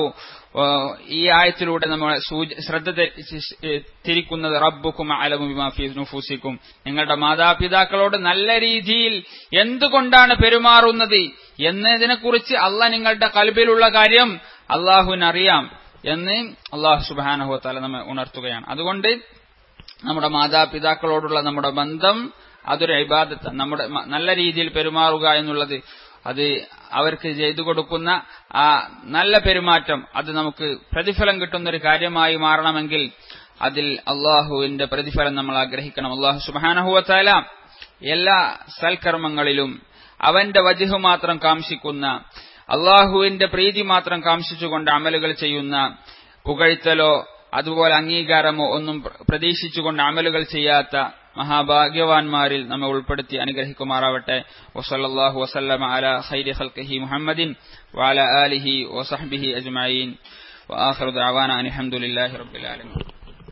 ഈ ആയത്തിലൂടെ നമ്മൾ ശ്രദ്ധ തിരിക്കുന്നത് റബ്ബുക്കും അലമുഫൂസിക്കും നിങ്ങളുടെ മാതാപിതാക്കളോട് നല്ല രീതിയിൽ എന്തുകൊണ്ടാണ് പെരുമാറുന്നത് എന്നതിനെക്കുറിച്ച് അല്ല നിങ്ങളുടെ കൽബിലുള്ള കാര്യം അള്ളാഹുവിനറിയാം എന്ന് അള്ളാഹു സുബാനഹുത്താല നമ്മെ ഉണർത്തുകയാണ് അതുകൊണ്ട് നമ്മുടെ മാതാപിതാക്കളോടുള്ള നമ്മുടെ ബന്ധം അതൊരു ഇബാദത്ത് നമ്മുടെ നല്ല രീതിയിൽ പെരുമാറുക എന്നുള്ളത് അത് അവർക്ക് ചെയ്തു കൊടുക്കുന്ന ആ നല്ല പെരുമാറ്റം അത് നമുക്ക് പ്രതിഫലം കിട്ടുന്ന ഒരു കാര്യമായി മാറണമെങ്കിൽ അതിൽ അള്ളാഹുവിന്റെ പ്രതിഫലം നമ്മൾ ആഗ്രഹിക്കണം അള്ളാഹു സുബാനഹുവത്താല എല്ലാ സൽക്കർമ്മങ്ങളിലും അവന്റെ വജുഹു മാത്രം കാംക്ഷിക്കുന്ന അള്ളാഹുവിന്റെ പ്രീതി മാത്രം കാംക്ഷിച്ചുകൊണ്ട് അമലുകൾ ചെയ്യുന്ന പുകഴ്ത്തലോ അതുപോലെ അംഗീകാരമോ ഒന്നും പ്രതീക്ഷിച്ചുകൊണ്ട് അമലുകൾ ചെയ്യാത്ത മഹാഭാഗ്യവാന്മാരിൽ നമ്മെ ഉൾപ്പെടുത്തി അനുഗ്രഹിക്കുമാറാവട്ടെ വസല്ലാഹു വസല്ലമ അല ഖൈരി ഖൽഖിഹി മുഹമ്മദിൻ വഅല ആലിഹി വസഹ്ബിഹി അജ്മഈൻ وآخر دعوانا أن الحمد لله رب العالمين